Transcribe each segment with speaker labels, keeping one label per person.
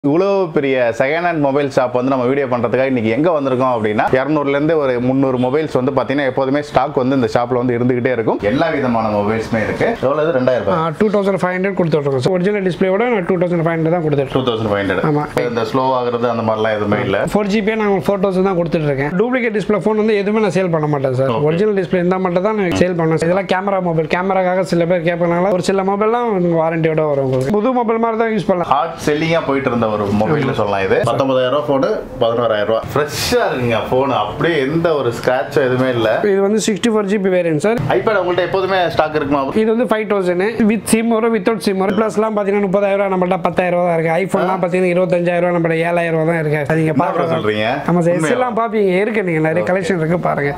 Speaker 1: இவ்வளோ பெரிய second hand mobile shop வந்து நம்ம வீடியோ பண்ணுறதுக்காக இன்னைக்கு எங்கே வந்திருக்கோம் அப்படின்னா இரநூறுலேருந்து ஒரு முந்நூறு மொபைல்ஸ் வந்து பார்த்தீங்கன்னா எப்போதுமே ஸ்டாக் வந்து இந்த ஷாப்பில் வந்து இருந்துகிட்டே இருக்கும் எல்லா விதமான மொபைல்ஸுமே இருக்கு எவ்வளோ இது ரெண்டாயிரம் ரூபாய்
Speaker 2: டூ தௌசண்ட் ஃபைவ் ஹண்ட்ரட் கொடுத்துட்ருக்கோம் ஸோ ஒரிஜினல் டிஸ்பிளேயோட நான் டூ தௌசண்ட் ஃபைவ் ஹண்ட்ரட் தான் கொடுத்துட்ருக்கோம்
Speaker 1: டூ தௌசண்ட் ஃபைவ் ஹண்ட்ரட்
Speaker 2: ஆமா.
Speaker 1: இந்த ஸ்லோ ஆகுறது அந்த மாதிரிலாம் எதுவுமே இல்லை
Speaker 2: ஃபோர் ஜிபியே நான் ஃபோர் தௌசண்ட் தான் கொடுத்துட்ருக்கேன் டூப்ளிகேட் டிஸ்பிளே ஃபோன் வந்து எதுவுமே நான் சேல் பண்ண மாட்டேன் சார்
Speaker 1: Okay.
Speaker 2: ஒரிஜினல் டிஸ்பிளே இருந்தால் மட்டும் தான் நான் சேல் பண்ணுவேன் இதெல்லாம் கேமரா மொபைல் கேமராக்காக சில பேர் கேட்பனால ஒரு சில மொபைல்லாம் வாரண்டியோட வரும் உங்களுக்கு புது மொபைல் மாதிரி தான் யூஸ் பண்ணலாம்
Speaker 1: ஹார்ட் செல்லிங்காக போயிட்டு இருந்த ஒரு மொபைல் சொல்லலாம் இது பத்தொன்பதாயிரம் ரூபா ஃபோனு பதினோராயிரம் ரூபா ஃப்ரெஷ்ஷாக இருக்குங்க ஃபோன் அப்படியே எந்த ஒரு ஸ்க்ராட்சும் எதுவுமே இல்லை
Speaker 2: இது வந்து sixty four GB variant sir
Speaker 1: iPad உங்கள்கிட்ட எப்போதுமே ஸ்டாக் இருக்குமா
Speaker 2: இது வந்து ஃபைவ் தௌசண்ட் வித் சிம் வரும் வித்தவுட் சிம் வரும் ப்ளஸ்லாம் பார்த்தீங்கன்னா முப்பதாயிரம் ரூபா நம்மள்ட்ட பத்தாயிரம் ரூபா தான் இருக்கு ஐஃபோன்லாம் பார்த்தீங்கன்னா இருபத்தஞ்சாயிரம் ரூபா நம்மள்ட்ட ஏழாயிரம் ரூபா தான் இருக்கு அது நீங்கள்
Speaker 1: என்ன bro
Speaker 2: பார்க்கலாம்
Speaker 1: சொல்றீங்க
Speaker 2: நம்ம
Speaker 1: உண்மையா?
Speaker 2: எஸ் எல்லாம் பார்ப்பீங்க இருக்கு நீங்கள் நிறைய கலெக்ஷன் இருக்கு பாருங்க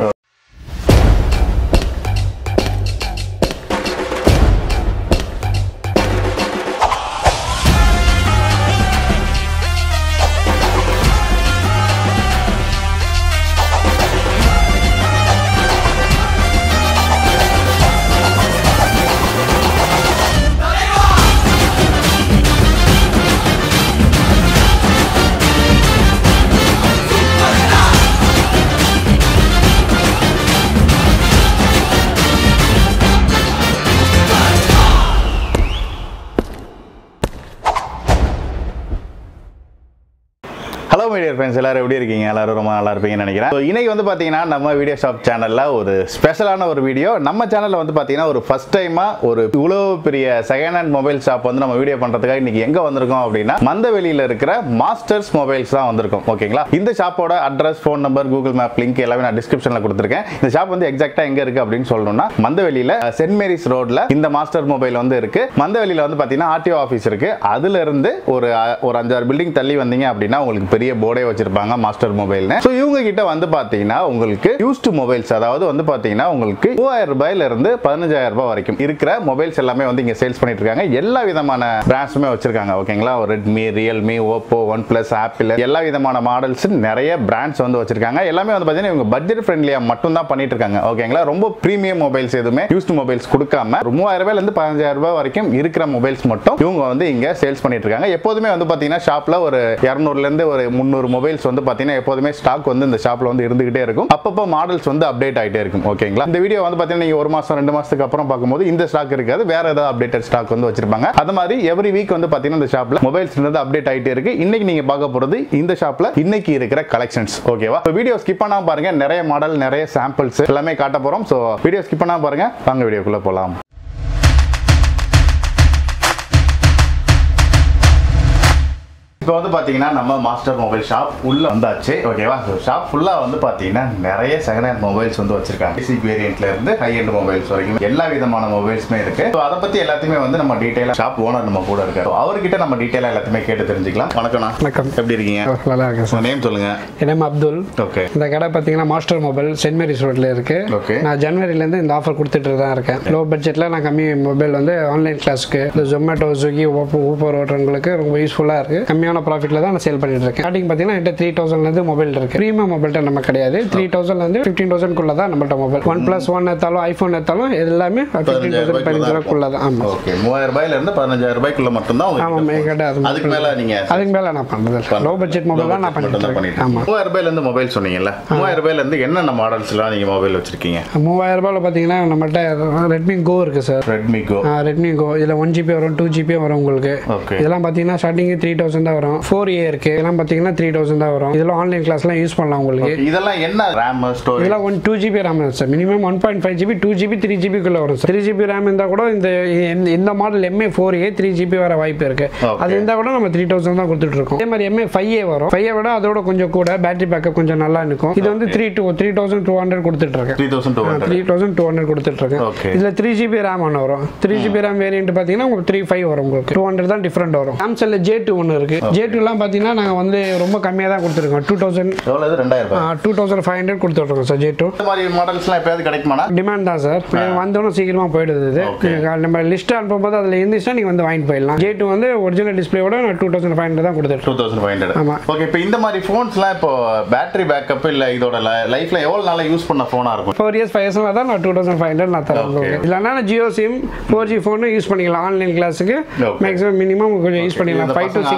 Speaker 1: ஹலோ மீடியா ஃப்ரெண்ட்ஸ் எல்லாரும் எப்படி இருக்கீங்க எல்லாரும் ரொம்ப நல்லா இருப்பீங்கன்னு நினைக்கிறேன் So, இன்னைக்கு வந்து பார்த்தீங்கன்னா நம்ம வீடியோ ஷாப் சேனலில் ஒரு ஸ்பெஷலான ஒரு வீடியோ நம்ம சேனலில் வந்து பார்த்தீங்கன்னா ஒரு ஃபர்ஸ்ட் டைமாக ஒரு இவ்வளோ பெரிய செகண்ட் ஹேண்ட் மொபைல் ஷாப் வந்து நம்ம வீடியோ பண்ணுறதுக்காக இன்னைக்கு எங்கே வந்திருக்கோம் அப்படின்னா மந்தவெளியில் இருக்கிற மாஸ்டர்ஸ் மொபைல்ஸ் தான் வந்திருக்கோம் ஓகேங்களா இந்த ஷாப்போட address phone number Google map link எல்லாமே நான் டிஸ்கிரிப்ஷனில் கொடுத்துருக்கேன் இந்த ஷாப் வந்து எக்ஸாக்டாக எங்கே இருக்குது அப்படின்னு சொல்லணும்னா மந்தவெளியில் சென்ட் மேரிஸ் ரோட்ல இந்த மாஸ்டர் மொபைல் வந்து இருக்கு மந்தவெளியில் வந்து பார்த்தீங்கன்னா ஆர்டிஓ ஆஃபீஸ் இருக்கு அதுல இருந்து ஒரு அஹ், ஒரு அஞ்சாறு பில்டிங் தள்ளி வந்தீங்க அப்படின்னா உங்களுக்கு பெரிய போர்டே வச்சிருப்பாங்க மாஸ்டர் மொபைல்னு ஸோ இவங்க கிட்ட வந்து பார்த்தீங்கன்னா உங்களுக்கு யூஸ்டு மொபைல்ஸ் அதாவது வந்து பார்த்தீங்கன்னா உங்களுக்கு மூவாயிரம் ரூபாயில இருந்து பதினஞ்சாயிரம் ரூபாய் வரைக்கும் இருக்கிற மொபைல்ஸ் எல்லாமே வந்து இங்க சேல்ஸ் பண்ணிட்டு இருக்காங்க எல்லா விதமான பிராண்ட்ஸுமே வச்சிருக்காங்க ஓகேங்களா Redmi Realme Oppo one plus Apple எல்லா விதமான மாடல்ஸ் நிறைய பிராண்ட்ஸ் வந்து வச்சிருக்காங்க எல்லாமே வந்து பார்த்தீங்கன்னா இவங்க பட்ஜெட் ஃப்ரெண்ட்லியா மட்டும் தான் பண்ணிட்டு இருக்காங்க ஓகேங்களா ரொம்ப ப்ரீமியம் மொபைல்ஸ் எதுவுமே யூஸ்டு மொபைல்ஸ் கொடுக்காம ஒரு மூவாயிரம் ரூபாயில இருந்து பதினஞ்சாயிரம் ரூபாய் வரைக்கும் இருக்கிற மொபைல்ஸ் மட்டும் இவங்க வந்து இங்க சேல்ஸ் பண்ணிட்டு இருக்காங்க எப்போதுமே வந்து பாத்தீங்கன்னா ஷாப்ல ஒரு இரநூறுல இருந்து ஒரு முந்நூறு மொபைல்ஸ் வந்து பாத்தீங்கன்னா எப்போதுமே ஸ்டாக் வந்து இந்த ஷாப்ல வந்து இருந்துகிட்டே இருக்கும் அப்பப்போ மாடல்ஸ் வந்து அப்டேட் ஆயிட்டே இருக்கும் ஓகேங்களா இந்த வீடியோ வந்து பாத்தீங்கன்னா நீங்க ஒரு மாசம் ரெண்டு மாசத்துக்கு அப்புறம் பார்க்கும்போது இந்த ஸ்டாக் இருக்காது வேற ஏதாவது அப்டேட்டட் ஸ்டாக் வந்து வச்சிருப்பாங்க அது மாதிரி எவ்ரி வீக் வந்து பாத்தீங்கன்னா இந்த ஷாப்ல மொபைல்ஸ் இருந்து அப்டேட் ஆயிட்டே இருக்கு இன்னைக்கு நீங்க பார்க்க போறது இந்த ஷாப்ல இன்னைக்கு இருக்கிற கலெக்ஷன்ஸ் ஓகேவா வீடியோ ஸ்கிப் பண்ணாம பாருங்க நிறைய மாடல் நிறைய சாம்பிள்ஸ் எல்லாமே காட்ட போறோம் ஸோ வீடியோ ஸ்கிப் பண்ணாம பாருங்க வாங்க வீடியோக்குள்ள போலாம் இப்போ வந்து பார்த்தீங்கன்னா நம்ம மாஸ்டர் மொபைல் ஷாப் உள்ள வந்தாச்சு ஓகேவா ஸோ ஷாப் ஃபுல்லாக வந்து பார்த்தீங்கன்னா நிறைய செகண்ட் ஹேண்ட் மொபைல்ஸ் வந்து வச்சிருக்காங்க பேசிக் வேரியன்ட்ல இருந்து ஹை எண்ட் மொபைல்ஸ் வரைக்கும் எல்லா விதமான மொபைல்ஸுமே இருக்கு ஸோ அதை பற்றி எல்லாத்தையுமே வந்து நம்ம டீட்டெயிலாக ஷாப் ஓனர் நம்ம கூட இருக்காரு So, அவர்கிட்ட நம்ம டீட்டெயிலாக எல்லாத்தையுமே கேட்டு தெரிஞ்சுக்கலாம் வணக்கம்ண்ணா
Speaker 2: வணக்கம்
Speaker 1: எப்படி இருக்கீங்க
Speaker 2: நல்லா இருக்கேன் சார்
Speaker 1: உங்க நேம் சொல்லுங்க
Speaker 2: என் நேம் அப்துல்
Speaker 1: ஓகே
Speaker 2: இந்த கடை பார்த்தீங்கன்னா மாஸ்டர் மொபைல் சென்ட் மேரிஸ் ரோட்ல இருக்கு
Speaker 1: Okay.
Speaker 2: நான் ஜனவரிலேருந்து இந்த ஆஃபர் கொடுத்துட்டு தான் இருக்கேன் லோ பட்ஜெட்டில் நான் கம்மி மொபைல் வந்து ஆன்லைன் கிளாஸ்க்கு இந்த ஜொமேட்டோ ஸ்விக்கி ஓப்போ ஊப்பர் ஓட்டுறவங்களுக்கு ரொம்ப யூஸ்ஃபுல்லாக இருக்கு கம்மியான ப்ராஃபிட்டில் தான் நான் சேல் பண்ணிட்டு இருக்கேன் ஸ்டார்டிங் பார்த்தீங்கன்னா என்கிட்ட த்ரீ தௌசண்ட்லேருந்து மொபைல் இருக்கு ப்ரீமியம் மொபைல்ட்ட நம்ம கிடையாது த்ரீ தௌசண்ட்லேருந்து ஃபிஃப்டீன் தௌசண்ட்குள்ள தான் நம்மள்ட்ட மொபைல் ஒன் ப்ளஸ் ஒன் எடுத்தாலும் ஐஃபோன் எடுத்தாலும் எல்லாமே ஃபிஃப்டீன் தௌசண்ட் பதினஞ்சாயிரக்குள்ள தான் ஆமாம்
Speaker 1: ஓகே மூவாயிரம் ரூபாயில இருந்து பதினஞ்சாயிரம் ரூபாய்க்குள்ள மட்டும் தான்
Speaker 2: ஆமாம் என்கிட்ட அது
Speaker 1: அதுக்கு மேல நீங்க
Speaker 2: அதுக்கு மேலே நான் பண்ணுறது லோ பட்ஜெட் மொபைல் தான் நான் பண்ணிட்டு இருக்கேன் ஆமாம்
Speaker 1: மூவாயிரம் ரூபாயில இருந்து மொபைல் சொன்னீங்கல்ல மூவாயிரம் ரூபாயில இருந்து என்னென்ன மாடல்ஸ் எல்லாம் நீங்க மொபைல் வச்சிருக்கீங்க
Speaker 2: மூவாயிரம் ரூபாயில் பார்த்தீங்கன்னா நம்மள்ட்ட ரெட்மி கோ இருக்குது sir
Speaker 1: Redmi Go
Speaker 2: Redmi Go இதில் ஒன் ஜிபி வரும் டூ ஜிபி வரும் உங்களுக்கு
Speaker 1: ஓகே
Speaker 2: இதெல்லாம் பார்த்தீங்கன்னா ஸ்டார்டிங் த்ரீ தௌசண்ட் தான் வரும் ஃபோர் ஏ இருக்கு இதெல்லாம் பார்த்தீங்கன்னா த்ரீ தௌசண்ட் தான் வரும் இதெல்லாம் ஆன்லைன் கிளாஸ்லாம் யூஸ் பண்ணலாம் உங்களுக்கு
Speaker 1: இதெல்லாம் என்ன ரேம் ஸ்டோரேஜ்
Speaker 2: இதெல்லாம் one two GB RAM sir minimum one point five GB two GB three ஜிபிக்குள்ளே வரும் சார் த்ரீ ஜிபி ரேம் இருந்தால் கூட இந்த இந்த- இந்த model MA four A three GB வர வாய்ப்பு இருக்கு
Speaker 1: Okay.
Speaker 2: அது இருந்தால் கூட நம்ம த்ரீ தௌசண்ட் தான் கொடுத்துட்டு இருக்கோம் அதே மாதிரி எம்ஏ ஃபைவ் ஏ வரும் ஃபைவ் விட அதோட கொஞ்சம் கூட பேட்டரி பேக்கப் கொஞ்சம் நல்லா நிற்கும் இது வந்து three two three thousand two hundred கொடுத்துட்டு இருக்கேன்
Speaker 1: three thousand two
Speaker 2: three thousand two hundred கொடுத்துட்ருக்கேன்
Speaker 1: Okay.
Speaker 2: இதில் த்ரீ ஜிபி ரேம் ஒன்று வரும் த்ரீ ஜிபி ரேம் வேரியன்ட் பார்த்தீங்கன்னா உங்களுக்கு த்ரீ ஃபைவ் வரும் உங்களுக்கு டூ ஹண்ட்ரட் தான் டிஃப்ரெண்ட் வரும் சாம்சங்கில் ஜே டூ ஒன்று இருக்குது ஜே டூலாம் பார்த்தீங்கன்னா நாங்கள் வந்து ரொம்ப கம்மியாக தான் கொடுத்துருக்கோம் டூ தௌசண்ட்
Speaker 1: எவ்வளவு இது ரெண்டாயிரம் ரூபாய்
Speaker 2: டூ தௌசண்ட் ஃபைவ் ஹண்ட்ரட் கொடுத்துட்ருக்கோம் சார் ஜே டூ
Speaker 1: இந்த மாதிரி மாடல்ஸ்லாம் எப்பயாவது கிடைக்குமாண்ணா
Speaker 2: டிமாண்ட் தான் சார் வந்தோடனே சீக்கிரமாக போயிடுது இது
Speaker 1: Okay.
Speaker 2: நீங்க நம்ம லிஸ்ட் அனுப்பும்போது அதில் இருந்துச்சுன்னா நீங்கள் வந்து வாங்கிட்டு போயிடலாம் ஜே டூ வந்து ஒரிஜினல் டிஸ்பிளேயோட நான் டூ தௌசண்ட் ஃபைவ் ஹண்ட்ரட் தான் கொடுத்துட்ருக்கோம்
Speaker 1: டூ தௌசண்ட் ஃபைவ் ஹண்ட்ரட்
Speaker 2: ஆமா.
Speaker 1: ஓகே இப்போ இந்த மாதிரி ஃபோன்ஸ்லாம் இப்போ பேட்டரி பேக்கப் இல்லை இதோட லைஃப்ல எவ்வளவு நாளா யூஸ் பண்ண ஃபோனா இருக்கும்
Speaker 2: ஃபோர் இயர்ஸ் ஃபைவ் இயர்ஸ்லாம் தான் நான் டூ தௌசண்ட் ஃபைவ் ஹண்ட்ரட் நான் தரேன்
Speaker 1: Okay.
Speaker 2: உங்களுக்கு இல்லைன்னா Jio SIM four G phone use பண்ணிக்கலாம் ஆன்லைன் கிளாஸுக்கு
Speaker 1: Okay.
Speaker 2: மேக்ஸிமம் மினிமம் கொஞ்சம் யூஸ் பண்ணிக்கலாம்
Speaker 1: இந்த
Speaker 2: ஃபைவ் டு
Speaker 1: பசங்க
Speaker 2: சிக்ஸ்
Speaker 1: online
Speaker 2: ஹவர்ஸ்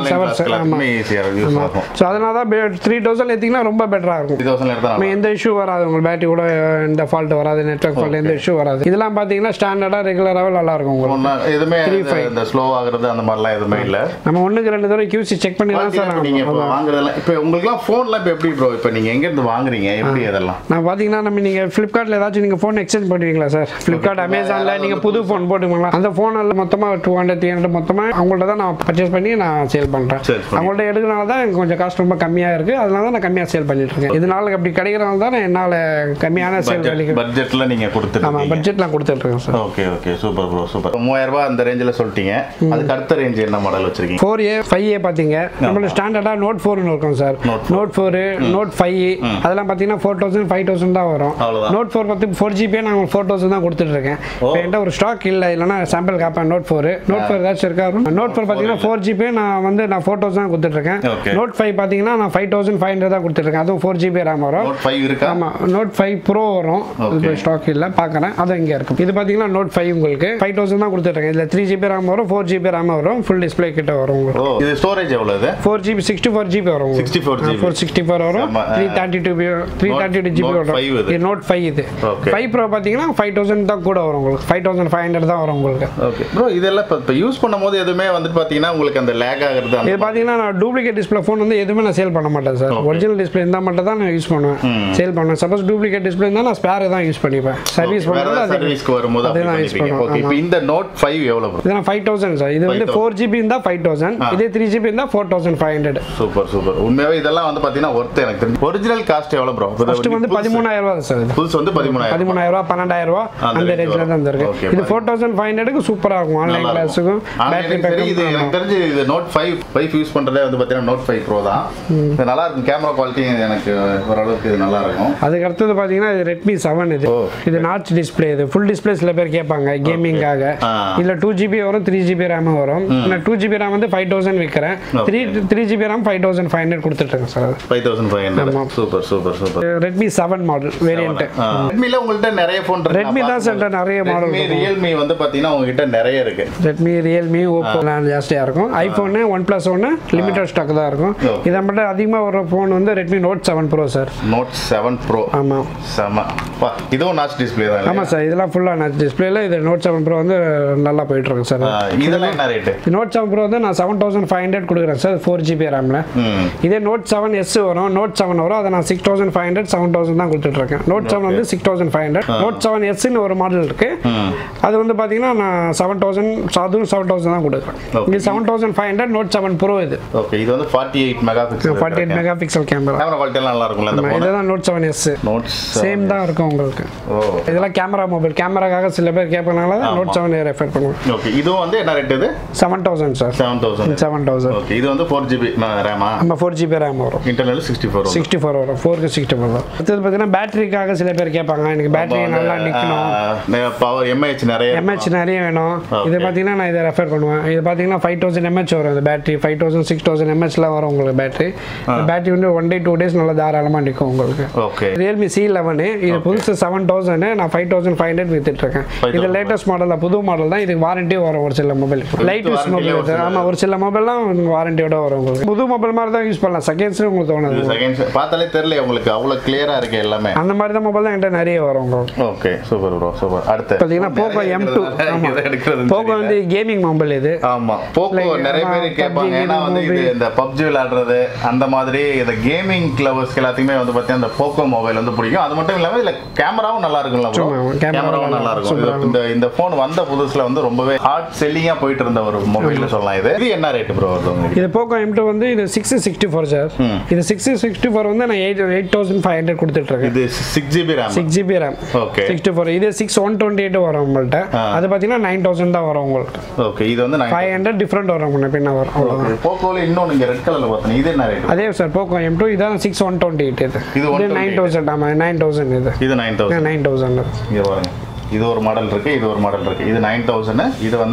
Speaker 1: எல்லாத்துக்குமே ஈஸியாக யூஸ் ஆகும்
Speaker 2: ஸோ அதனால தான் த்ரீ தௌசண்ட் எடுத்திங்கன்னா ரொம்ப பெட்டராக இருக்கும்
Speaker 1: த்ரீ தௌசண்ட் எடுத்தா
Speaker 2: நம்ம எந்த இஷ்யூ வராது உங்களுக்கு பேட்டரி கூட எந்த ஃபால்ட் வராது நெட்ஒர்க் ஃபால்ட் எந்த இஷ்யூ வராது இதெல்லாம் பார்த்தீங்கன்னா ஸ்டாண்டர்டாக ரெகுலராகவே நல்லா இருக்கும் உங்களுக்கு
Speaker 1: ஒண்ணா எதுவுமே இந்த- இந்த ஸ்லோ ஆகுறது அந்த மாதிரிலாம் எதுவுமே இல்ல
Speaker 2: நம்ம ஒன்றுக்கு ரெண்டு தடவை கியூசி செக் பண்ணி தான் சார்
Speaker 1: நீங்க இப்போ வாங்குறதெல்லாம் இப்போ உங்களுக்குலாம் ஃபோன்லாம் இப்போ எப்படி ப்ரோ இப்போ நீங்க எங்க இருந்து வாங்குறீங்க எப்படி அதெல்லாம்
Speaker 2: நான் பார்த்தீங்கன்னா நம்ம நீங்கள் ஃப்ளிப்கார்ட்டில் ஏதாச்சும் நீங்கள் ஃபோன் எக்ஸ்சேஞ்ச் பண்ணுவீங்களா சார் ஃப்ளிப்கார்ட் அமேசானில் நீங்கள் புது ஃபோன் போட்டுங்களா அந்த ஃபோனில் மொத்தமாக டூ ஹண்ட்ரட் த்ரீ ஹண்ட்ரட் மொத்தமாக அவங்கள்ட்ட தான் நான் பர்ச்சேஸ் பண்ணி நான் சேல் பண்ணுறேன்
Speaker 1: சரி, சரி.
Speaker 2: அவங்கள்ட்ட எடுக்கிறனால தான் எனக்கு கொஞ்சம் காஸ்ட் ரொம்ப கம்மியாக இருக்குது அதனால தான் நான் கம்மியாக சேல் பண்ணிட்டு இருக்கேன் இதனால அப்படி கிடைக்கிறனால தான் நான் என்னால் கம்மியான சேல்
Speaker 1: பட்ஜெட்
Speaker 2: வேலைக்கு
Speaker 1: பட்ஜெட்ல நீங்க
Speaker 2: ஆமாம்
Speaker 1: கொடுத்துருக்கீங்க
Speaker 2: பட்ஜெட்லாம் கொடுத்துட்ருக்கேன் sir
Speaker 1: okay okay super bro super மூவாயிரம் ரூபாய் அந்த ரேஞ்சில் சொல்லிட்டீங்க அதுக்கு அடுத்த ரேஞ்ச் என்ன மாடல் வச்சிருக்கீங்க
Speaker 2: ஃபோர் ஏ ஃபைவ் ஏ பார்த்தீங்க நம்மளோட ஸ்டாண்டர்டாக நோட் ஃபோர்னு இருக்கும் sir
Speaker 1: Note
Speaker 2: Note four Note five அதெல்லாம் பார்த்தீங்கன்னா ஃபோர் தௌசண்ட் ஃபைவ் தௌசண்ட் தான் வரும்
Speaker 1: அவ்வளவுதான்.
Speaker 2: நோட் ஃபோர் பார்த்து ஃபோர் ஜிபியே நான் ஃபோர் தௌசண்ட் தான் கொடுத்துட்டு இருக்கேன் இப்போ என்கிட்ட ஒரு ஸ்டாக் இல்லை இல்லைனா சாம்பிள் காப்பேன் நோட் ஃபோர் நோட் ஃபோர் ஏதாச்சும் இருக்கா நோட் ஃபோர் பார்த்தீங்கன்னா ஃபோர் ஜிபி நான் வந்து நான் ஃபோர் தௌசண்ட் தான் கொடுத்துட்டு இருக்கேன்
Speaker 1: Okay.
Speaker 2: நோட் ஃபைவ் பார்த்தீங்கன்னா நான் ஃபைவ் தௌசண்ட் ஃபைவ் ஹண்ட்ரட் தான் கொடுத்துருக்கேன் அதுவும் ஃபோர் ஜிபி ரேம் வரும்
Speaker 1: நோட் ஃபைவ் இருக்கா
Speaker 2: ஆமாம் நோட் ஃபைவ் ப்ரோ வரும் இது ஸ்டாக் இல்லை பார்க்குறேன் அது இங்கே இருக்கும் இது பார்த்தீங்கன்னா நோட் ஃபைவ் உங்களுக்கு ஃபைவ் தௌசண்ட் தான் கொடுத்துட்ருக்கேன் இதில் த்ரீ ஜிபி ரேம் வரும் ஃபோர் ஜிபி ரேம் வரும் ஃபுல் டிஸ்பிளே கிட்ட வரும் உங்களுக்கு
Speaker 1: ஓ இது ஸ்டோரேஜ் எவ்வளவு இது
Speaker 2: four GB sixty four GB வரும்
Speaker 1: 64 GB.
Speaker 2: ஃபோர் சிக்ஸ்டி ஃபோர் வரும்
Speaker 1: செம்ம.
Speaker 2: Three thirty two three
Speaker 1: Note-
Speaker 2: thirty two GB
Speaker 1: Note
Speaker 2: வரும்
Speaker 1: 5 இது.
Speaker 2: இது நோட் ஃபைவ் இது
Speaker 1: Okay.
Speaker 2: ஃபைவ் ப்ரோ பார்த்தீங்கன்னா ஃபைவ் தௌசண்ட் தான் கூட வரும் உங்களுக்கு ஃபைவ் தௌசண்ட் ஃபைவ் ஹண்ட்ரட் தான் வரும் உங்களுக்கு
Speaker 1: ஓகே ப்ரோ இதெல்லாம் இப்போ இப்போ யூஸ் பண்ணும்போது எதுவுமே வந்துட்டு பார்த்தீங்கன்னா உங்களுக்கு அந்த லேக் ஆகுறது அந்த
Speaker 2: இது பார்த்தீங்கன்னா நான் டூப்ளிகேட் டிஸ்பிளே ஃபோன் வந்து எதுவுமே நான் சேல் பண்ண மாட்டேன் சார் ஒரிஜினல் டிஸ்பிளே இருந்தால் மட்டும் தான் நான் யூஸ் பண்ணுவேன் சேல் பண்ணுவேன் சப்போஸ் டூப்ளிகேட் டிஸ்பிளே இருந்தால் நான் ஸ்பேர் தான் யூஸ் பண்ணிப்பேன் சர்வீஸ்
Speaker 1: வேற
Speaker 2: பண்ணுறது அது
Speaker 1: சர்வீஸ்க்கு வரும்போது அப்படி
Speaker 2: அதெல்லாம் use
Speaker 1: பண்ணிப்பீங்க
Speaker 2: பண்ணுவோம்,
Speaker 1: ஓகே இப்போ இந்த நோட் ஃபைவ் எவ்வளோ ப்ரோ
Speaker 2: இதெல்லாம் ஃபைவ் தௌசண்ட் சார் இது வந்து
Speaker 1: 5,000.
Speaker 2: ஃபோர் ஜிபி இருந்தால் ஃபைவ் தௌசண்ட் இதே த்ரீ ஜிபி இருந்தால் four thousand five hundred
Speaker 1: super super உண்மையாவே இதெல்லாம் வந்து பார்த்தீங்கன்னா ஒர்த் எனக்கு தெரிஞ்சு ஒரிஜினல் காஸ்ட் எவ்வளோ ப்ரோ
Speaker 2: ஃபர்ஸ்ட் வந்து பதிமூணாயிரம் ரூபா சார் இது
Speaker 1: புதுசு வந்து பதிமூணாயிரம்
Speaker 2: பதிமூணாயிரம் ரூபா பன்னெண்டாயிரம் ரூபா
Speaker 1: அந்த
Speaker 2: அந்த
Speaker 1: range
Speaker 2: ரேஞ்சில் தான்
Speaker 1: வரும்.
Speaker 2: இருந்திருக்கு
Speaker 1: Okay,
Speaker 2: இது
Speaker 1: fine.
Speaker 2: ஃபோர் தௌசண்ட் ஃபைவ் ஹண்ட்ரடுக்கு சூப்பராக இருக்கும் ஆன்லைன்
Speaker 1: நல்லா இருக்கும்.
Speaker 2: கிளாஸுக்கும்
Speaker 1: ஆனா
Speaker 2: பேட்டரி
Speaker 1: எனக்கு தெரியுது
Speaker 2: பேக்கப்
Speaker 1: எனக்கு தெரிஞ்சு இது நோட் ஃபைவ் ஃபைவ் யூஸ் பண்ணுறதே வந்து பார்த்தீங்கன்னா நோட் ஃபைவ் ப்ரோ தான் இது நல்லா இருக்கும் கேமரா குவாலிட்டி எனக்கு ஓரளவுக்கு இது நல்லா இருக்கும்
Speaker 2: அதுக்கு அடுத்தது பார்த்தீங்கன்னா இது ரெட்மி செவன் இது
Speaker 1: ஓ.
Speaker 2: இது நாச் டிஸ்பிளே இது ஃபுல் டிஸ்பிளே சில பேர் கேட்பாங்க கேமிங்காக
Speaker 1: ஆ.
Speaker 2: இதில் டூ ஜிபி வரும் த்ரீ ஜிபி ரேமும் வரும் நான் டூ ஜிபி ரேம் வந்து ஃபைவ் தௌசண்ட் விற்கிறேன் three three GB RAM five thousand five hundred கொடுத்துட்ருக்கேன் சார் அது
Speaker 1: five thousand five hundred super super super
Speaker 2: Redmi seven model variant
Speaker 1: ரெட்மில உங்கள்கிட்ட நிறைய ஃபோன் இருக்கு
Speaker 2: Redmi தான் sir நிறைய model
Speaker 1: ரெட்மி
Speaker 2: இருக்கும்.
Speaker 1: ரியல்மி வந்து பார்த்தீங்கன்னா உங்ககிட்ட நிறைய இருக்கு
Speaker 2: ரெட்மி ரியல்மி ஓப்போலாம் ஜாஸ்தியாக இருக்கும் ஐஃபோனு ஒன் ப்ளஸ் ஒன்று லிமிட்டட் ஸ்டாக் தான் இருக்கும்
Speaker 1: Okay.
Speaker 2: இதை மட்டும் அதிகமாக வர ஃபோன் வந்து Redmi Note seven Pro sir
Speaker 1: Note seven Pro
Speaker 2: ஆமாம்
Speaker 1: செம பா இதுவும் நாச் டிஸ்பிளே தான் இல்லையா?
Speaker 2: ஆமாம் சார் இதெல்லாம் ஃபுல்லாக நான் டிஸ்பிளேல இது நோட் செவன் ப்ரோ வந்து நல்லா போயிட்டு இருக்கு சார்
Speaker 1: ஆ, இதெல்லாம் என்ன ரேட்டு
Speaker 2: நோட் செவன் ப்ரோ வந்து நான் செவன் தௌசண்ட் ஃபைவ் ஹண்ட்ரட் கொடுக்குறேன் சார் ஃபோர் ஜிபி ரேமில்
Speaker 1: ம்
Speaker 2: இதே நோட் செவன் எஸ் வரும் நோட் செவன் வரும் அதை நான் six thousand five hundred seven thousand தான் கொடுத்துட்ருக்கேன் நோட் செவன் வந்து six thousand five hundred Note seven எஸ்ன்னு ஒரு மாடல் இருக்கு
Speaker 1: ம்
Speaker 2: அது வந்து பார்த்தீங்கன்னா நான் செவன் தௌசண்ட் அதுவும் செவன் தௌசண்ட் தான் கொடுக்குறேன்
Speaker 1: Okay.
Speaker 2: இது seven thousand five hundred Note seven Pro இது
Speaker 1: ஓகே இது வந்து forty eight megapixel
Speaker 2: forty eight megapixel camera
Speaker 1: camera quality எல்லாம் நல்லா இருக்கும்ல இந்த ஃபோன்
Speaker 2: இதுதான் Note seven S
Speaker 1: Notes
Speaker 2: same தான் இருக்கும் உங்களுக்கு
Speaker 1: ஓ
Speaker 2: இதெல்லாம் கேமரா மொபைல் கேமராக்காக சில பேர் கேட்பனால தான் நோட் செவன் ரெஃபர் பண்ணுவேன்
Speaker 1: ஓகே இதுவும் வந்து என்ன ரேட் இது
Speaker 2: seven thousand sir
Speaker 1: seven thousand
Speaker 2: seven thousand
Speaker 1: okay இது வந்து ஃபோர் ஜிபி ரேமா
Speaker 2: நம்ம ஃபோர் ஜிபி ரேம் வரும்
Speaker 1: internal sixty four
Speaker 2: sixty four வரும் ஃபோருக்கு சிக்ஸ்டி ஃபோர் வரும் அடுத்தது பார்த்தீங்கன்னா பேட்டரிக்காக சில பேர் கேட்பாங்க எனக்கு பேட்டரி நல்லா நிற்கணும்
Speaker 1: பவர் எம்ஏஹெச் நிறைய
Speaker 2: எம்ஹெச் நிறைய வேணும் இது பார்த்தீங்கன்னா நான் இதை ரெஃபர் பண்ணுவேன் இது பார்த்தீங்கன்னா ஃபைவ் தௌசண்ட் எம்ஹெச் வரும் இந்த battery five thousand six thousand எம்ஹெச்லாம் வரும் உங்களுக்கு பேட்டரி பேட்டரி வந்து ஒன் டே டூ டேஸ் நல்லா தாராளமாக நிற்கும் உங்களுக்கு
Speaker 1: ஓகே
Speaker 2: ரியல்மி சி லெவனு இது புதுசு செவன் தௌசண்ட் நான் ஃபைவ் தௌசண்ட் ஃபைவ் ஹண்ட்ரட் வித்துட்ருக்கேன்
Speaker 1: 5,000.
Speaker 2: இது லேட்டஸ்ட் மாடலில் புது மாடல் தான் இதுக்கு வாரண்ட்டி வரும் ஒரு சில மொபைல் லைட் யூஸ்
Speaker 1: warranty ல ஒரு
Speaker 2: மொபைல்
Speaker 1: சில-
Speaker 2: ஆமாம் ஒரு சில மொபைல்லாம் வாரண்டியோட வரும் உங்களுக்கு புது மொபைல் மாதிரி தான் யூஸ் பண்ணலாம் செகண்ட்ஸ் உங்களுக்கு தோணுது
Speaker 1: செகண்ட்ஸ் பார்த்தாலே தெரியல உங்களுக்கு அவ்வளோ கிளியரா இருக்கு எல்லாமே
Speaker 2: அந்த மாதிரி தான் மொபைல் தான் என்கிட்ட நிறைய வரும் உங்களுக்கு
Speaker 1: ஓகே சூப்பர் ப்ரோ சூப்பர் அடுத்து
Speaker 2: பார்த்தீங்கன்னா போக்கோ
Speaker 1: நிறைய
Speaker 2: எம் டூ
Speaker 1: இருக்கிறதுனால
Speaker 2: ஆமாம்
Speaker 1: எதை எடுக்கிறதுன்னு
Speaker 2: போக்கோ
Speaker 1: தெரியல.
Speaker 2: வந்து கேமிங் மொபைல் இது
Speaker 1: ஆமா போக்கோ
Speaker 2: Like,
Speaker 1: நிறைய
Speaker 2: ஆமா,
Speaker 1: பேர் கேட்பாங்க
Speaker 2: PUBG
Speaker 1: ஏன்னா வந்து இது
Speaker 2: mobile.
Speaker 1: இந்த பப்ஜி விளையாடுறது அந்த மாதிரி இந்த கேமிங் கிளவர்ஸ்க்கு எல்லாத்துக்குமே வந்து பார்த்தீங்கன்னா இந்த போக்கோ மொபைல் வந்து பிடிக்கும் அது மட்டும் இல்லாம இதுல கேமராவும் நல்லா இருக்கும்ல bro?
Speaker 2: ஆமா, camera
Speaker 1: கேமராவும் நல்லா
Speaker 2: நல்லா
Speaker 1: இருக்கும்
Speaker 2: super
Speaker 1: இது- இந்த இந்த ஃபோன் வந்த புதுசுல வந்து ரொம்பவே ஹார்ட் செல்லிங்கா போயிட்டு இருந்த ஒரு மொபைல் சொல்லலாம் இது இது என்ன ரேட் ப்ரோ வருது உங்களுக்கு
Speaker 2: இது போக்கோ எம் டூ வந்து இது சிக்ஸ் சிக்ஸ்டி ஃபோர் சார்
Speaker 1: ம்.
Speaker 2: இது சிக்ஸ் சிக்ஸ்டி ஃபோர் வந்து நான் eight eight thousand five hundred கொடுத்துட்ருக்கேன்
Speaker 1: இது six GB RAM
Speaker 2: six GB RAM
Speaker 1: okay
Speaker 2: sixty four இது சிக்ஸ் ஒன் டுவெண்ட்டி எயிட் வரும் உங்கள்கிட்ட
Speaker 1: ஆ.
Speaker 2: அது பார்த்தீங்கன்னா நைன் தௌசண்ட் தான் வரும் உங்களுக்கு
Speaker 1: ஓகே இது வந்து
Speaker 2: ஃபைவ் ஹண்ட்ரட் டிஃப்ரெண்ட் வரும் முன்ன பின்ன வரும் அவ்வளோதான்
Speaker 1: போக்கோல இன்னொன்று இங்க ரெட் கலர்ல பார்த்தீங்க இது என்ன ரேட்
Speaker 2: அதே சார் போக்கோ எம் டூ இதான் சிக்ஸ் ஒன் டுவெண்ட்டி எயிட் இது
Speaker 1: இது
Speaker 2: இது
Speaker 1: 128.
Speaker 2: நைன் தௌசண்ட் ஆமாம் நைன் தௌசண்ட் இது
Speaker 1: இது நைன் தௌசண்ட்
Speaker 2: நைன் தௌசண்ட்
Speaker 1: இங்க பாருங்க இது ஒரு மாடல் இருக்கு இது ஒரு மாடல் இருக்கு இது நைன் தௌசண்ட் இது வந்து